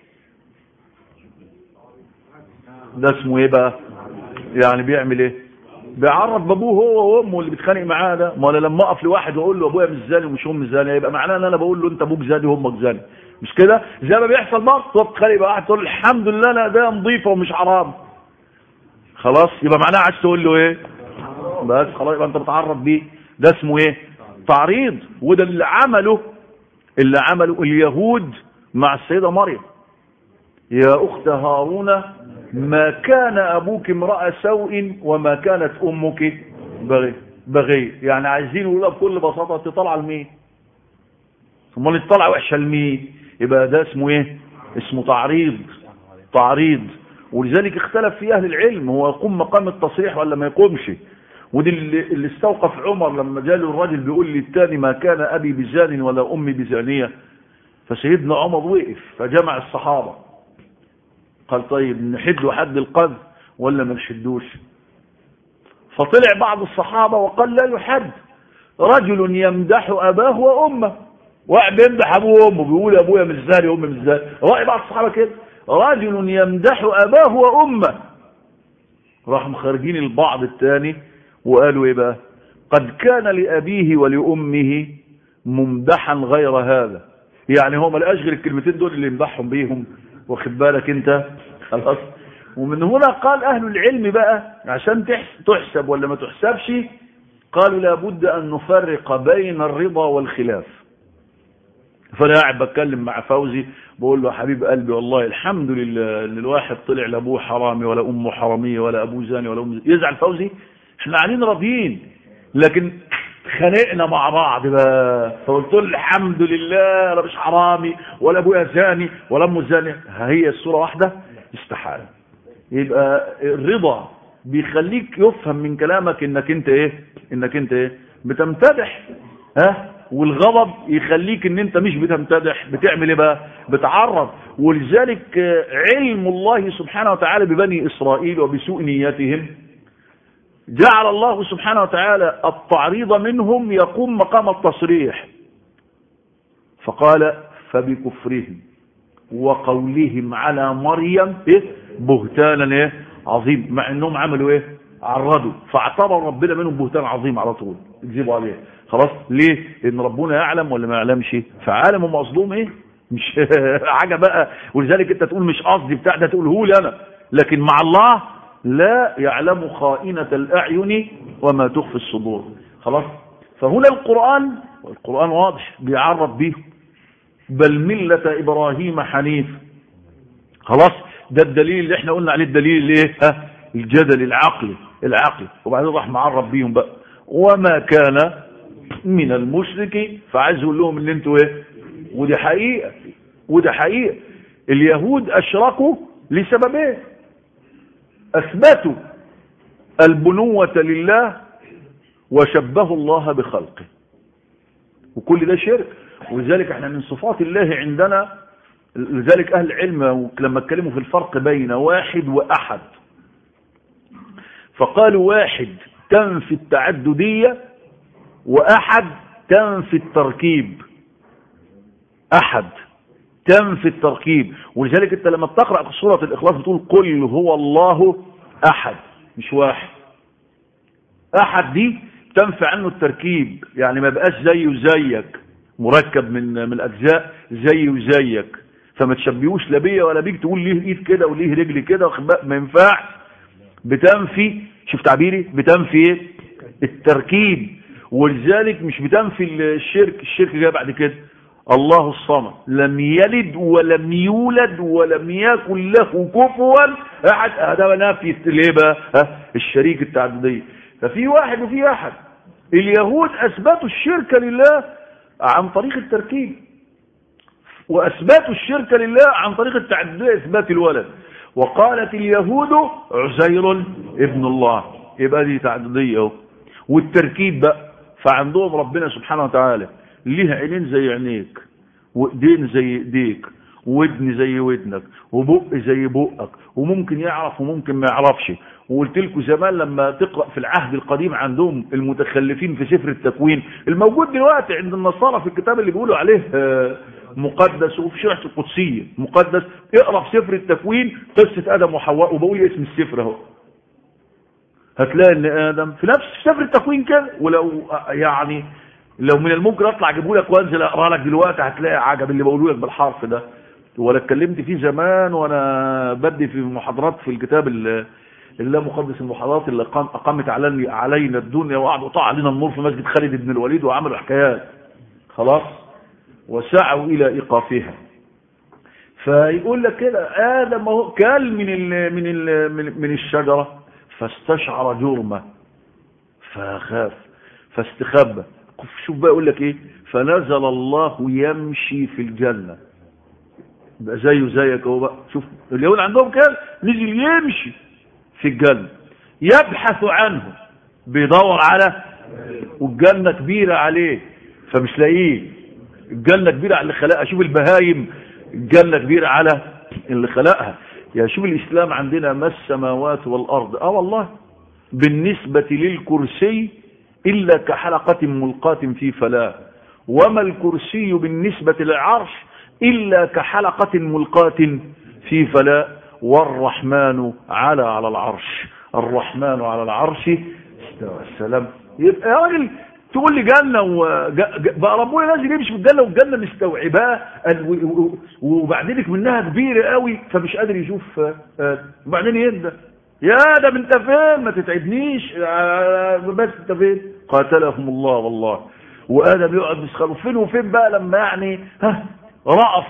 ده اسمه ايه بقى يعني بيعمل ايه بيعرف بابوه هو وامه اللي بيتخانق معاه ده ما انا لما اقف لواحد واقول له ابويا مش زاني ومش امي زاني يبقى معناه ان انا بقول له انت ابوك زاني وامك زاني مش كده زي ما بيحصل برضه تقف تتخانق مع واحد تقول الحمد لله لا ده نظيفه ومش حرام خلاص يبقى معناه عايز تقول له ايه بس خلاص يبقى انت بتعرف بيه ده اسمه ايه تعريض وده اللي عمله اللي عمله اليهود مع السيده مريم يا اخت هارون ما كان أبوك امرأة سوء وما كانت أمك بغي بغي يعني عايزين يقولوا بكل بساطة تطلع لمين ثم تطلع وحشة لمين يبقى ده اسمه ايه اسمه تعريض تعريض ولذلك اختلف في أهل العلم هو يقوم مقام التصريح ولا ما يقومش ودي اللي, اللي استوقف عمر لما جاله الراجل بيقول للتاني ما كان أبي بزان ولا أمي بزانية فسيدنا عمر وقف فجمع الصحابة قال طيب نحد حد القذف ولا ما نحدوش فطلع بعض الصحابة وقال لا يحد رجل يمدح أباه وأمه واحد بيمدح أبوه وأمه بيقول أبويا مش زاني وأمي مش زاني رأي بعض الصحابة كده رجل يمدح أباه وأمه راح مخرجين البعض الثاني وقالوا إيه بقى قد كان لأبيه ولأمه ممدحا غير هذا يعني هو ما لقاش غير الكلمتين دول اللي يمدحهم بيهم واخد بالك انت خلاص ومن هنا قال اهل العلم بقى عشان تحسب ولا ما تحسبش قالوا لابد أن نفرق بين الرضا والخلاف فانا قاعد بتكلم مع فوزي بقول له يا حبيب قلبي والله الحمد لله ان الواحد طلع لا ابوه حرامي ولا امه حراميه ولا ابوه زاني ولا امه يزعل فوزي احنا قاعدين راضيين لكن خانقنا مع بعض بقى فقلت له الحمد لله انا مش حرامي ولا ابويا زاني ولا امه زاني هي الصوره واحده استحاله يبقى الرضا بيخليك يفهم من كلامك انك انت ايه انك انت ايه بتمتدح ها والغضب يخليك ان انت مش بتمتدح بتعمل ايه بقى بتعرض ولذلك علم الله سبحانه وتعالى ببني اسرائيل وبسوء نيتهم جعل الله سبحانه وتعالى التعريض منهم يقوم مقام التصريح فقال فبكفرهم وقولهم على مريم إيه؟ بهتانا إيه؟ عظيم مع انهم عملوا ايه عرضوا فاعتبر ربنا منهم بهتان عظيم على طول يكذبوا عليه خلاص ليه لان ربنا يعلم ولا ما يعلمش فعالم ومظلوم ايه مش حاجه بقى ولذلك انت تقول مش قصدي بتاع ده تقوله لي انا لكن مع الله لا يعلم خائنة الأعين وما تخفي الصدور خلاص فهنا القرآن القرآن واضح بيعرف به بل ملة إبراهيم حنيف خلاص ده الدليل اللي احنا قلنا عليه الدليل اللي ايه ها الجدل العقلي العقلي وبعدين راح معرف بيهم بقى وما كان من المشرك فعايز يقول لهم ان انتوا ايه ودي حقيقه وده حقيقه اليهود اشركوا لسببين اثبتوا البنوه لله وشبهوا الله بخلقه وكل ده شرك ولذلك احنا من صفات الله عندنا لذلك اهل العلم لما اتكلموا في الفرق بين واحد واحد فقالوا واحد تنفي التعددية واحد تنفي التركيب احد تنفي التركيب ولذلك انت لما بتقرأ في سورة الاخلاص بتقول قل هو الله احد مش واحد احد دي تنفي عنه التركيب يعني ما بقاش زيه زيك مركب من من الاجزاء زي وزيك فما تشبهوش لا بيا ولا بيك تقول ليه ايد كده وليه رجل كده ما ينفعش بتنفي شوف تعبيري بتنفي ايه التركيب ولذلك مش بتنفي الشرك الشرك جاي بعد كده الله الصمد لم يلد ولم يولد ولم يكن له كفوا احد هذا نافي ليه بقى الشريك التعدديه ففي واحد وفي احد اليهود اثبتوا الشرك لله عن طريق التركيب واثباتوا الشرك لله عن طريق التعدديه اثبات الولد وقالت اليهود عزير ابن الله يبقى دي تعدديه اهو والتركيب بقى فعندهم ربنا سبحانه وتعالى ليه عينين زي عينيك وايدين زي ايديك ودن زي ودنك وبق زي بقك وممكن يعرف وممكن ما يعرفش وقلت لكم زمان لما تقرأ في العهد القديم عندهم المتخلفين في سفر التكوين الموجود دلوقتي عند النصارى في الكتاب اللي بيقولوا عليه مقدس وفي شريعة القدسية مقدس اقرأ في سفر التكوين قصة آدم وحواء وبقول اسم السفر اهو هتلاقي ان آدم في نفس سفر التكوين كده ولو يعني لو من الممكن اطلع اجيبه لك وانزل اقرا لك دلوقتي هتلاقي عجب اللي بقوله لك بالحرف ده ولا اتكلمت فيه زمان وانا بدي في محاضرات في الكتاب اللي الله مقدس المحاضرات اللي قام اقامت علينا الدنيا وقعد قطع علينا النور في مسجد خالد بن الوليد وعملوا حكايات خلاص وسعوا الى ايقافها فيقول لك كده ادم اهو كل من ال من ال من, من الشجره فاستشعر جرمه فخاف فاستخبى شوف بقى يقول لك ايه فنزل الله يمشي في الجنه بقى زيه زيك اهو بقى شوف اليهود عندهم كده نزل يمشي في الجنة يبحث عنه بيدور على والجنة كبيرة عليه فمش لاقيه الجنة كبيرة على اللي خلقها شوف البهايم الجنة كبيرة على اللي خلقها يا شوف الإسلام عندنا ما السماوات والأرض اه والله بالنسبة للكرسي إلا كحلقة ملقاة في فلاة وما الكرسي بالنسبة للعرش إلا كحلقة ملقاة في فلاة والرحمن على على العرش الرحمن على العرش استوى السلام يبقى يا راجل تقول لي جنه بقى ربنا نازل يمشي في الجنه والجنه مستوعباه وبعدين منها كبيره قوي فمش قادر يشوف وبعدين يهدى يا ده انت فين ما تتعبنيش بس انت فين قاتلهم الله والله وادم يقعد يسخر فين وفين بقى لما يعني ها رأف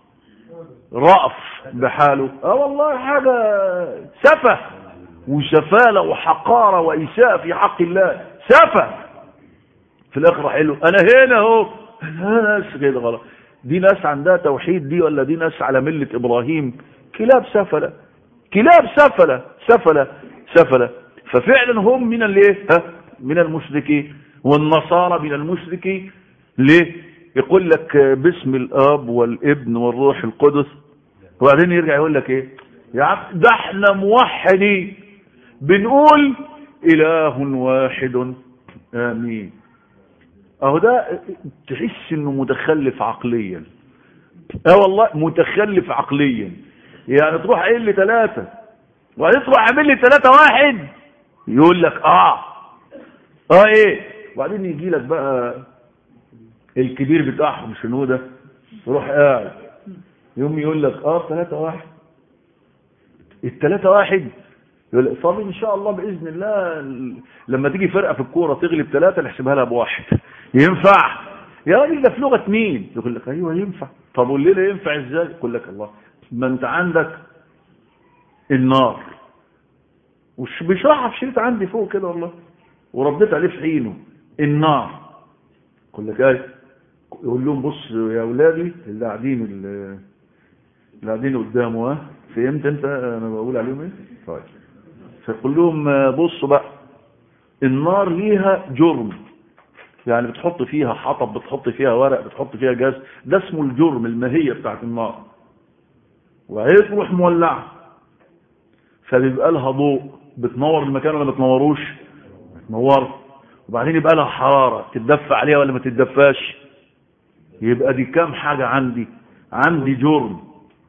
رأف بحاله اه والله حاجة سفه وسفالة وحقارة وإساءة في حق الله سفه في الآخر راح له أنا هنا أهو ناس كده غلط دي ناس عندها توحيد دي ولا دي ناس على ملة إبراهيم كلاب سفلة كلاب سفلة سفلة سفلة ففعلا هم من الايه ها من المشركين والنصارى من المشركين ليه يقول لك باسم الاب والابن والروح القدس وبعدين يرجع يقول لك ايه يا عم ده احنا موحدين بنقول اله واحد امين اهو ده تحس انه متخلف عقليا اه والله متخلف عقليا يعني تروح قايل لي ثلاثة وبعدين تروح عامل لي ثلاثة واحد يقول لك اه اه ايه وبعدين يجي لك بقى الكبير بتاعهم شنو ده يروح قاعد يوم يقول لك اه ثلاثة واحد الثلاثة واحد يقول لك طب ان شاء الله باذن الله لما تيجي فرقه في الكوره تغلب ثلاثه نحسبها لها بواحد ينفع يا راجل ده في لغه مين يقول لك ايوه ينفع طب والليله ينفع ازاي يقول لك الله ما انت عندك النار وش بيشرحها في شريط عندي فوق كده والله ورديت عليه في حينه النار يقول لك ايه يقول لهم بص يا اولادي اللي قاعدين اللي قاعدين قدامه ها فهمت انت انا بقول عليهم ايه طيب فيقول لهم بصوا بقى النار ليها جرم يعني بتحط فيها حطب بتحط فيها ورق بتحط فيها جاز ده اسمه الجرم الماهيه بتاعت النار وهي تروح مولعه فبيبقى لها ضوء بتنور المكان ولا ما بتنوروش بتنور وبعدين يبقى لها حراره تتدفى عليها ولا ما تتدفاش يبقى دي كام حاجه عندي عندي جرم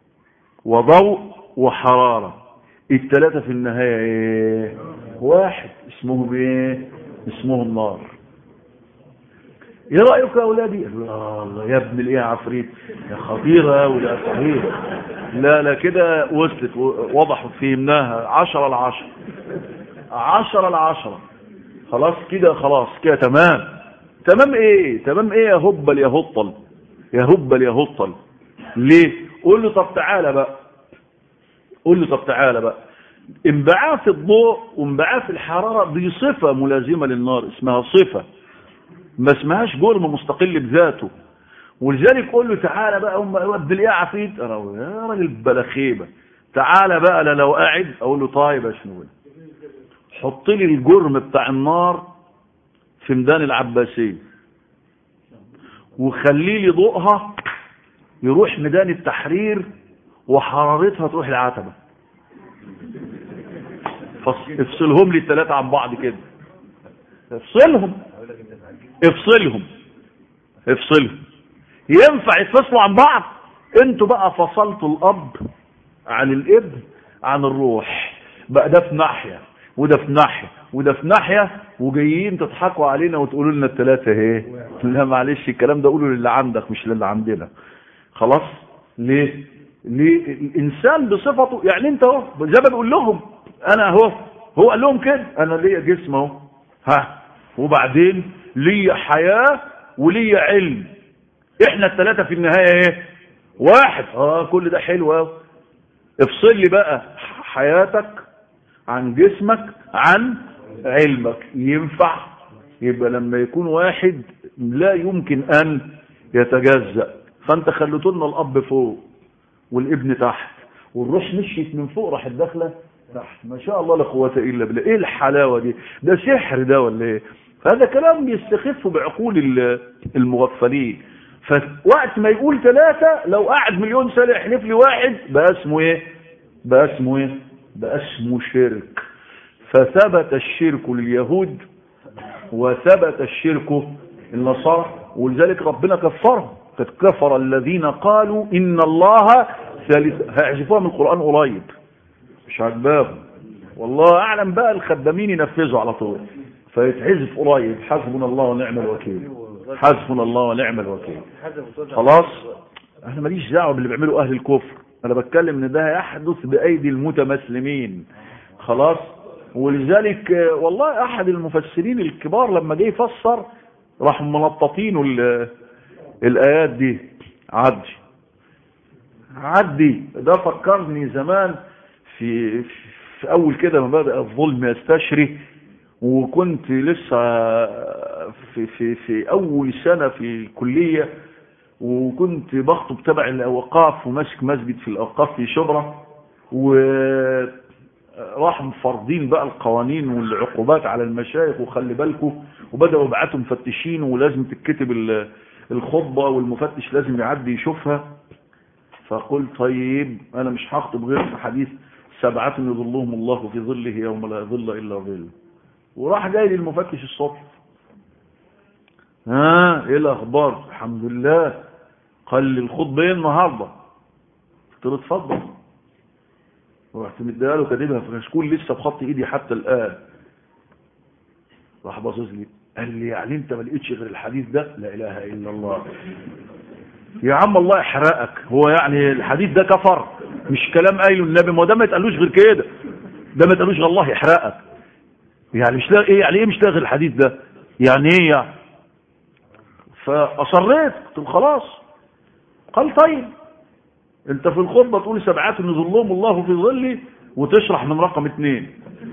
وضوء وحراره الثلاثه في النهايه ايه واحد اسمهم ايه اسمهم نار ايه رايك يا اولادي الله يا ابن الايه عفريت يا خطيره ولا صحيح لا لا كده وصلت وضحت فهمناها عشرة العشرة عشرة العشرة خلاص كده خلاص كده تمام تمام ايه تمام ايه يا هبل يا هطل يا هبل يا هطل ليه قول له طب تعالى بقى قول له طب تعالى بقى انبعاث الضوء وانبعاث الحرارة دي صفة ملازمة للنار اسمها صفة ما اسمهاش جرم مستقل بذاته ولذلك قول له تعالى بقى هم ود الايه عفيت يا راجل بلخيبه تعالى بقى انا لو قاعد اقول له طيب يا شنو حط لي الجرم بتاع النار في ميدان العباسيه وخلي لي ضوءها يروح ميدان التحرير وحرارتها تروح العتبه افصلهم لي الثلاثه عن بعض كده افصلهم افصلهم افصلهم ينفع يتفصلوا عن بعض انتوا بقى فصلتوا الاب عن الابن عن الروح بقى ده في ناحيه وده في ناحيه وده في ناحيه وجايين تضحكوا علينا وتقولوا لنا الثلاثه اهي لا معلش الكلام ده قولوا للي عندك مش للي عندنا خلاص ليه ليه الانسان بصفته يعني انت اهو زي ما بقول لهم انا اهو هو قال لهم كده انا ليا جسم اهو ها وبعدين ليا حياه وليا علم احنا الثلاثه في النهايه ايه واحد اه كل ده حلو قوي افصل لي بقى حياتك عن جسمك عن علمك ينفع يبقى لما يكون واحد لا يمكن ان يتجزأ فانت خليتوا لنا الاب فوق والابن تحت والروح مشيت من فوق راحت داخله تحت ما شاء الله لا قوه الا بالله ايه الحلاوه دي ده سحر ده ولا ايه فهذا كلام يستخف بعقول المغفلين فوقت ما يقول ثلاثة لو قعد مليون سنة يحلف لي واحد بقى اسمه ايه بقى اسمه ايه بقى اسمه شرك فثبت الشرك لليهود وثبت الشرك للنصارى ولذلك ربنا كفرهم قد كفر الذين قالوا ان الله ثالث هيحذفوها من القرآن قريب مش عجباهم والله اعلم بقى الخدامين ينفذوا على طول فيتحذف قريب حسبنا الله ونعم الوكيل حسبنا الله ونعم الوكيل خلاص انا ماليش دعوه باللي بيعمله اهل الكفر انا بتكلم ان ده يحدث بايدي المتمسلمين خلاص ولذلك آه، والله احد المفسرين الكبار لما جه يفسر راح ملططينه ال- الايات دي عدي عدي ده فكرني زمان في في اول كده ما بدا الظلم يستشري وكنت لسه في في في اول سنه في الكليه وكنت بخطب تبع الاوقاف وماسك مسجد في الاوقاف في شبرا وراح مفرضين بقى القوانين والعقوبات على المشايخ وخلي بالكم وبداوا يبعتوا مفتشين ولازم تتكتب ال- الخطبه والمفتش لازم يعدي يشوفها فقلت طيب انا مش هخطب غير في حديث سبعة يظلهم الله في ظله يوم لا ظل الا ظله وراح جاي للمفتش الصبح ها ايه الاخبار الحمد لله قال لي الخطبه ايه النهارده قلت له اتفضل ورحت مديها له كاتبها في كشكول لسه بخط ايدي حتى الان راح باصص لي قال لي يعني انت ما لقيتش غير الحديث ده لا اله الا الله يا عم الله يحرقك هو يعني الحديث ده كفر مش كلام قايله النبي ما هو ده ما يتقالوش غير كده ده ما يتقالوش غير الله يحرقك يعني مش لاقي ايه يعني ايه مش لاقي غير الحديث ده يعني ايه يعني فاصريت قلت له خلاص قال طيب انت في الخطبه تقول سبعات يظلهم الله في ظلي وتشرح من رقم اثنين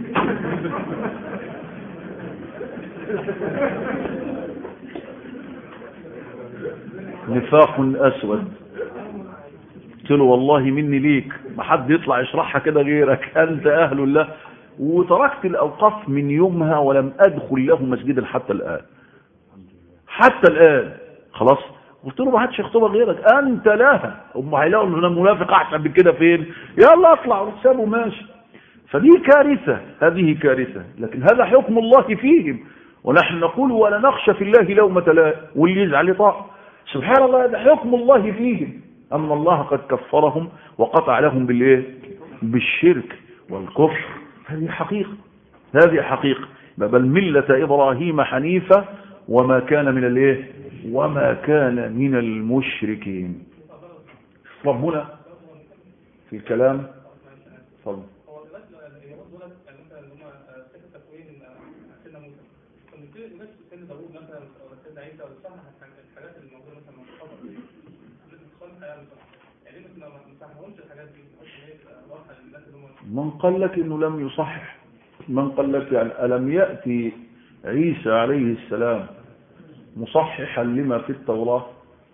نفاق اسود قلت له والله مني ليك ما حد يطلع يشرحها كده غيرك انت اهل الله وتركت الاوقاف من يومها ولم ادخل له مسجدا حتى الان حتى الان خلاص قلت له ما حدش يخطبها غيرك انت لها هم هيلاقوا ان انا منافق احسن من كده فين يلا اطلع وسابه ماشي فدي كارثه هذه كارثه لكن هذا حكم الله فيهم ونحن نقول ولا نخشى في الله لومة لائم واللي يزعل يطاع سبحان الله هذا حكم الله فيهم أن الله قد كفرهم وقطع لهم بالإيه بالشرك والكفر هذه حقيقة هذه حقيقة بل ملة إبراهيم حنيفة وما كان من الإيه وما كان من المشركين ربنا في الكلام تفضل هو دلوقتي اليهود دول يعني مثلا اللي هم سن تكوين سيدنا موسى فمثل الناس سن داوود مثلا او سيدنا عيسى وتشرح الحاجات اللي موجوده مثلا في الخبر دي الاتصال الحياه مثلا يعني ليه ما ما نصحهمش الحاجات دي بحيث ان هي تبقى واضحه للناس اللي هم من قال لك انه لم يصحح من قال لك يعني الم ياتي عيسى عليه السلام مصححا لما في التوراه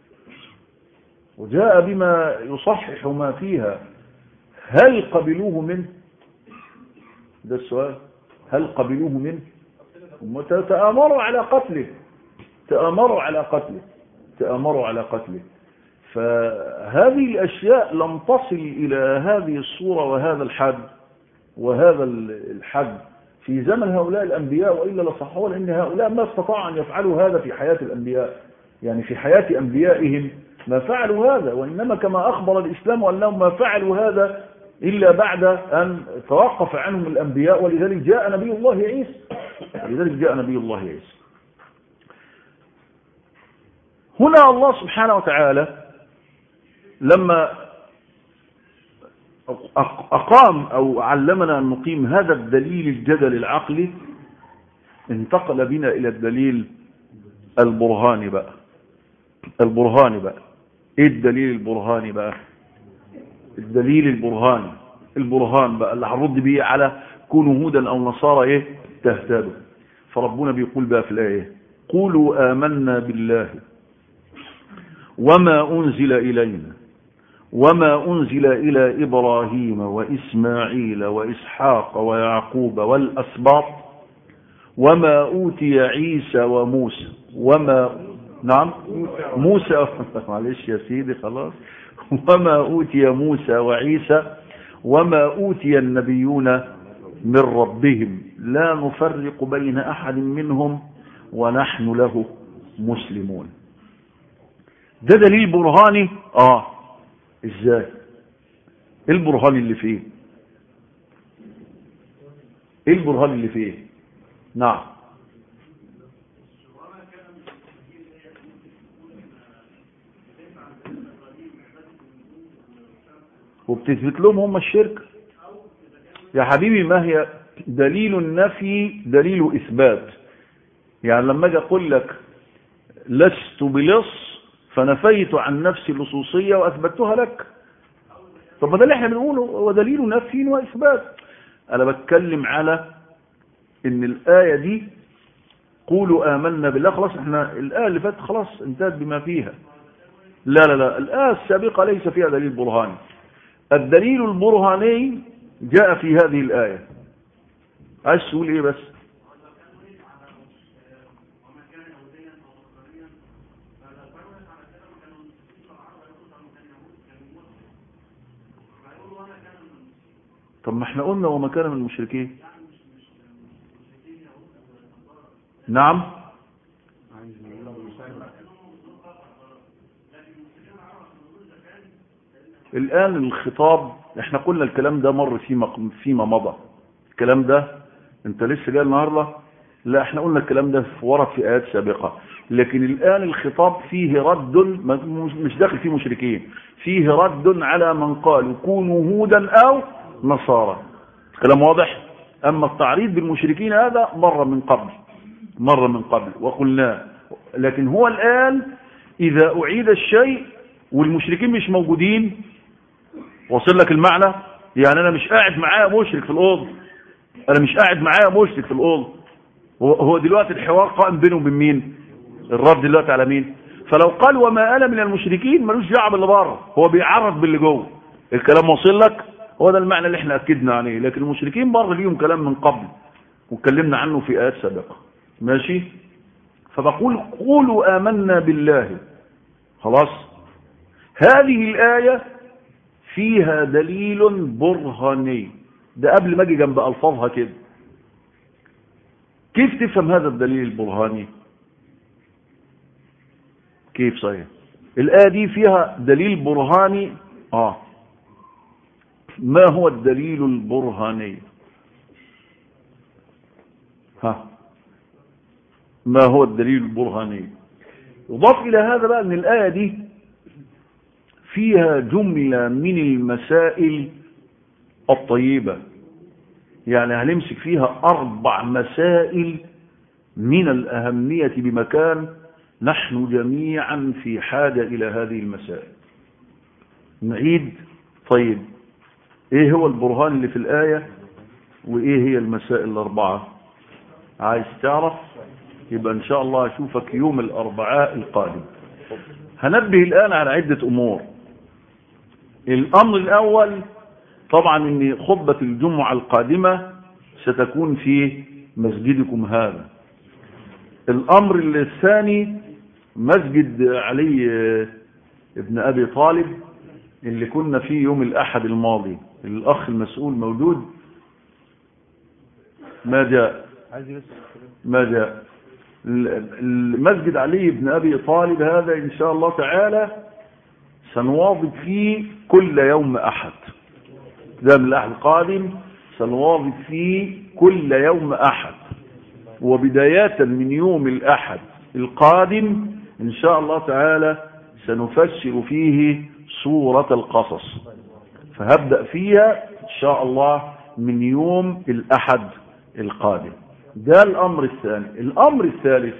وجاء بما يصحح ما فيها هل قبلوه منه ده السؤال هل قبلوه منه هم تآمروا على قتله تآمروا على قتله تآمروا على قتله فهذه الأشياء لم تصل إلى هذه الصورة وهذا الحد وهذا الحد في زمن هؤلاء الأنبياء وإلا لصحوا لأن هؤلاء ما استطاعوا أن يفعلوا هذا في حياة الأنبياء يعني في حياة أنبيائهم ما فعلوا هذا وإنما كما أخبر الإسلام أنهم ما فعلوا هذا إلا بعد أن توقف عنهم الأنبياء ولذلك جاء نبي الله عيسى ولذلك جاء نبي الله عيسى هنا الله سبحانه وتعالى لما أقام أو علمنا أن نقيم هذا الدليل الجدل العقلي انتقل بنا إلى الدليل البرهاني بقى البرهاني بقى ايه الدليل البرهاني بقى الدليل البرهاني البرهان بقى اللي هنرد بيه على كونوا هودا او نصارى ايه تهتدوا فربنا بيقول بقى في الايه قولوا آمنا بالله وما أنزل إلينا وما أنزل إلى إبراهيم وإسماعيل وإسحاق ويعقوب والأسباط وما أوتي عيسى وموسى وما نعم موسى معلش يا سيدي خلاص وما أوتي موسى وعيسى وما أوتي النبيون من ربهم لا نفرق بين أحد منهم ونحن له مسلمون ده دليل برهاني اه ازاي ايه البرهان اللي فيه ايه البرهان اللي فيه نعم وبتثبت لهم هم الشرك يا حبيبي ما هي دليل النفي دليل إثبات يعني لما أجي أقول لك لست بلص فنفيت عن نفسي اللصوصية وأثبتها لك طب ما ده اللي احنا بنقوله هو دليل نفي وإثبات أنا بتكلم على إن الآية دي قولوا آمنا بالله خلاص احنا الآية اللي فاتت خلاص انتهت بما فيها لا لا لا الآية السابقة ليس فيها دليل برهاني الدليل البرهاني جاء في هذه الآية عايز تقول ايه بس طب ما احنا قلنا وما كان من المشركين نعم الآن الخطاب احنا قلنا الكلام ده مر فيما فيما مضى الكلام ده انت لسه جاي النهارده لا احنا قلنا الكلام ده في ورد في آيات سابقة لكن الآن الخطاب فيه رد مش داخل فيه مشركين فيه رد على من قالوا كونوا هودا أو نصارى كلام واضح أما التعريض بالمشركين هذا مر من قبل مر من قبل وقلنا لكن هو الآن إذا أعيد الشيء والمشركين مش موجودين وصل لك المعنى يعني أنا مش قاعد معايا مشرك في الأوضة أنا مش قاعد معايا مشرك في الأوضة هو دلوقتي الحوار قائم بينه وبين مين الرد دلوقتي على مين فلو قال وما أنا من المشركين ملوش دعوه باللي بره هو بيعرض باللي جوه الكلام وصل لك هو ده المعنى اللي احنا أكدنا عليه لكن المشركين مر ليهم كلام من قبل واتكلمنا عنه في آيات سابقة ماشي فبقول قولوا آمنا بالله خلاص هذه الآية فيها دليل برهاني ده قبل ما اجي جنب ألفاظها كده كيف تفهم هذا الدليل البرهاني كيف صحيح الآية دي فيها دليل برهاني آه ما هو الدليل البرهاني ها ما هو الدليل البرهاني يضاف إلى هذا بقى أن الآية دي فيها جملة من المسائل الطيبة يعني هنمسك فيها أربع مسائل من الأهمية بمكان نحن جميعا في حاجة إلى هذه المسائل نعيد طيب ايه هو البرهان اللي في الآية وايه هي المسائل الأربعة عايز تعرف يبقى ان شاء الله اشوفك يوم الأربعاء القادم هنبه الآن على عدة أمور الأمر الأول طبعا ان خطبة الجمعة القادمة ستكون في مسجدكم هذا الأمر الثاني مسجد علي ابن أبي طالب اللي كنا فيه يوم الأحد الماضي الأخ المسؤول موجود ما جاء ما جاء المسجد علي بن أبي طالب هذا إن شاء الله تعالى سنواظب فيه كل يوم أحد ده من الأحد القادم سنواظب فيه كل يوم أحد وبداية من يوم الأحد القادم إن شاء الله تعالى سنفسر فيه سورة القصص فهبدأ فيها إن شاء الله من يوم الأحد القادم ده الأمر الثاني الأمر الثالث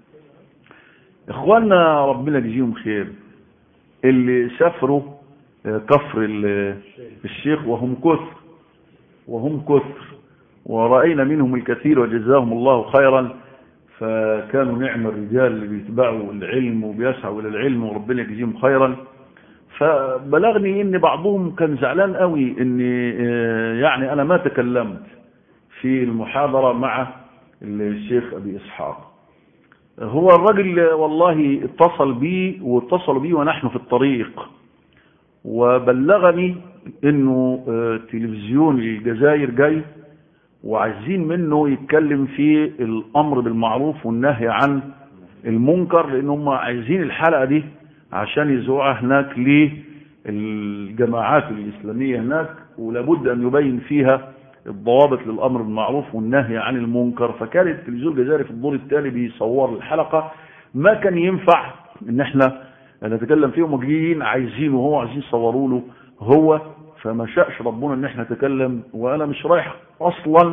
إخواننا ربنا يجزيهم خير اللي سافروا كفر الشيخ وهم كثر وهم كثر ورأينا منهم الكثير وجزاهم الله خيرا فكانوا نعم الرجال اللي بيتبعوا العلم وبيسعوا إلى العلم وربنا يجزيهم خيرا فبلغني ان بعضهم كان زعلان قوي ان يعني انا ما تكلمت في المحاضرة مع الشيخ ابي اسحاق هو الرجل والله اتصل بي واتصل بي ونحن في الطريق وبلغني انه تلفزيون الجزائر جاي وعايزين منه يتكلم في الامر بالمعروف والنهي عن المنكر لان هم عايزين الحلقة دي عشان يزوعها هناك للجماعات الإسلامية هناك ولابد أن يبين فيها الضوابط للأمر بالمعروف والنهي عن المنكر فكان التلفزيون الجزائري في الدور التالي بيصور الحلقة ما كان ينفع ان احنا نتكلم فيهم وجايين عايزينه وهو عايزين يصوروا له هو فما شاءش ربنا ان احنا نتكلم وانا مش رايح اصلا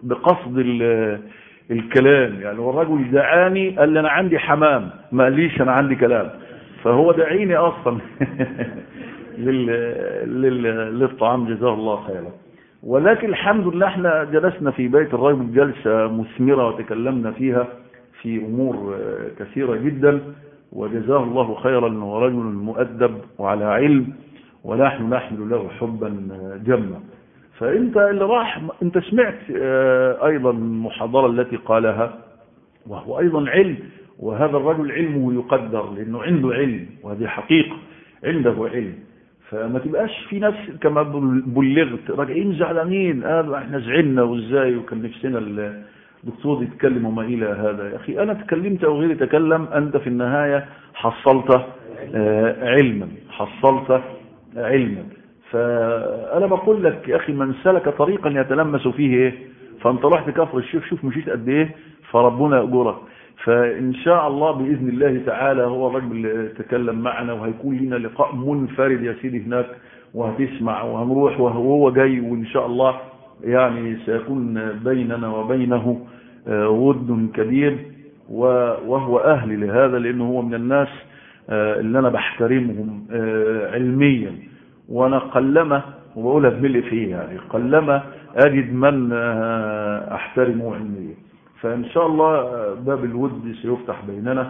بقصد ال- الكلام يعني هو الرجل دعاني قال لي انا عندي حمام ما قاليش انا عندي كلام فهو دعيني اصلا لل... لل... للطعام جزاه الله خيرا ولكن الحمد لله احنا جلسنا في بيت الرجل جلسة مثمرة وتكلمنا فيها في امور آه، كثيرة جدا وجزاه الله خيرا انه رجل مؤدب وعلى علم ونحن نحمل له حبا آه، جما فانت اللي راح انت سمعت آه، ايضا المحاضرة التي قالها وهو ايضا علم وهذا الرجل علمه يقدر لانه عنده علم وهذه حقيقة عنده علم فما تبقاش في ناس كما بلغت راجعين زعلانين قالوا احنا زعلنا وازاي وكان نفسنا الدكتور يتكلم وما الى هذا يا اخي انا تكلمت او غيري تكلم انت في النهايه حصلت آه، علما حصلت علما فانا بقول لك يا اخي من سلك طريقا يتلمس فيه ايه فانت رحت كفر الشيخ شوف مشيت قد ايه فربنا يأجرك فإن شاء الله بإذن الله تعالى هو الرجل اللي تكلم معنا وهيكون لنا لقاء منفرد يا سيدي هناك وهتسمع وهنروح وهو جاي وإن شاء الله يعني سيكون بيننا وبينه آه، ود كبير و- وهو أهل لهذا لأنه هو من الناس آه، اللي أنا بحترمهم آه، علميا وأنا قلما وبقولها بملء فيه يعني قلما أجد من آه، أحترمه علميا فإن شاء الله آه، باب الود سيفتح بيننا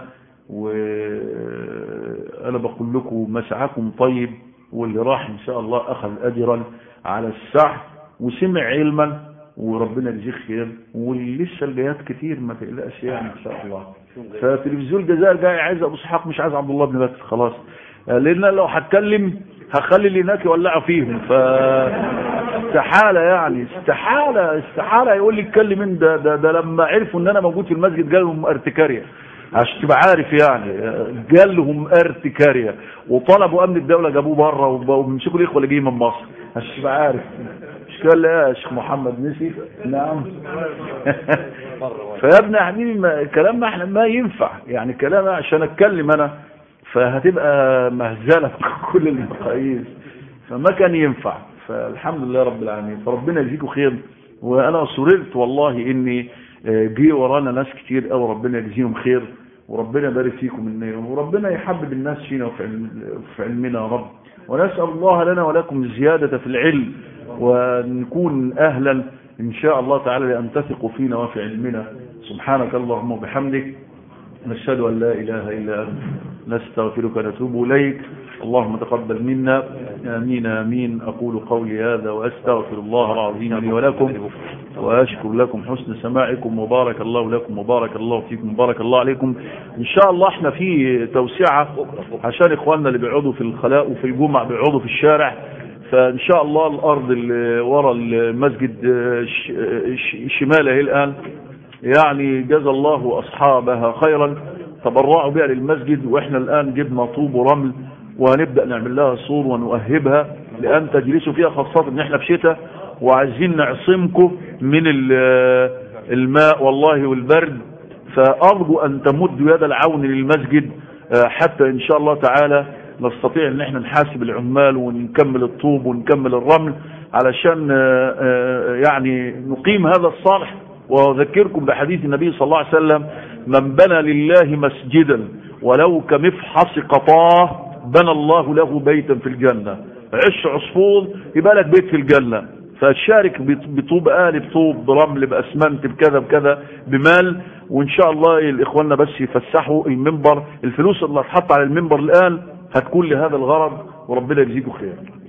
وأنا بقول لكم مسعكم طيب واللي راح إن شاء الله أخذ أجرا على السعي وسمع علما وربنا يجزيه خير ولسه الجايات كتير ما تقلقش يعني ان شاء الله فتلفزيون الجزائر جاي عايز ابو اسحاق مش عايز عبد الله بن بكر خلاص آه، لان أنا لو هتكلم هخلي اللي هناك يولعوا فيهم ف استحاله يعني استحاله استحاله يقول لي اتكلم انت ده, ده, ده لما عرفوا ان انا موجود في المسجد جالهم ارتكاريه عشان تبقى عارف يعني آه، جالهم ارتكاريه وطلبوا امن الدوله جابوه بره وبيمسكوا الاخوه اللي جايين من مصر عشان تبقى عارف مش قال لا يا شيخ محمد نسي نعم فيا ابني يا حبيبي ما- كلامنا احنا ما ينفع يعني كلام عشان اتكلم انا فهتبقى مهزله في كل المقاييس فما كان ينفع فالحمد لله رب العالمين فربنا يجزيكم خير وانا سررت والله اني آه، جه ورانا ناس كتير قوي ربنا يجزيهم خير وربنا يبارك فيكم منهم وربنا يحبب الناس فينا وفي علم- في علمنا يا رب ونسال الله لنا ولكم الزياده في العلم ونكون اهلا ان شاء الله تعالى لان تثقوا فينا وفي علمنا سبحانك اللهم وبحمدك نشهد أن لا إله إلا أنت نستغفرك ونتوب إليك اللهم تقبل منا آمين آمين أقول قولي هذا وأستغفر الله العظيم لي ولكم وأشكر لكم حسن سماعكم وبارك الله لكم وبارك الله فيكم وبارك الله عليكم إن شاء الله احنا في توسعة عشان إخواننا اللي بيقعدوا في الخلاء وفي الجمع بيقعدوا في الشارع فإن شاء الله الأرض اللي ورا المسجد آه، ش- آه، ش- شماله الآن يعني جزى الله أصحابها خيرا تبرعوا بها للمسجد وإحنا الآن جبنا طوب ورمل وهنبدأ نعمل لها سور ونؤهبها لأن تجلسوا فيها خاصة إن إحنا في شتاء وعايزين نعصمكم من ال- الماء والله والبرد فأرجو أن تمدوا يد العون للمسجد آه، حتى إن شاء الله تعالى نستطيع ان احنا نحاسب العمال ونكمل الطوب ونكمل الرمل علشان آه، آه، يعني نقيم هذا الصالح واذكركم بحديث النبي صلى الله عليه وسلم من بنى لله مسجدا ولو كمفحص قطاه بنى الله له بيتا في الجنة عش عصفور يبقى لك بيت في الجنة فشارك بط- بطوب قالب طوب برمل بأسمنت بكذا بكذا بمال وإن شاء الله الإخواننا بس يفسحوا المنبر الفلوس اللي هتحط على المنبر الآن هتكون لهذا الغرض وربنا يجزيكم خير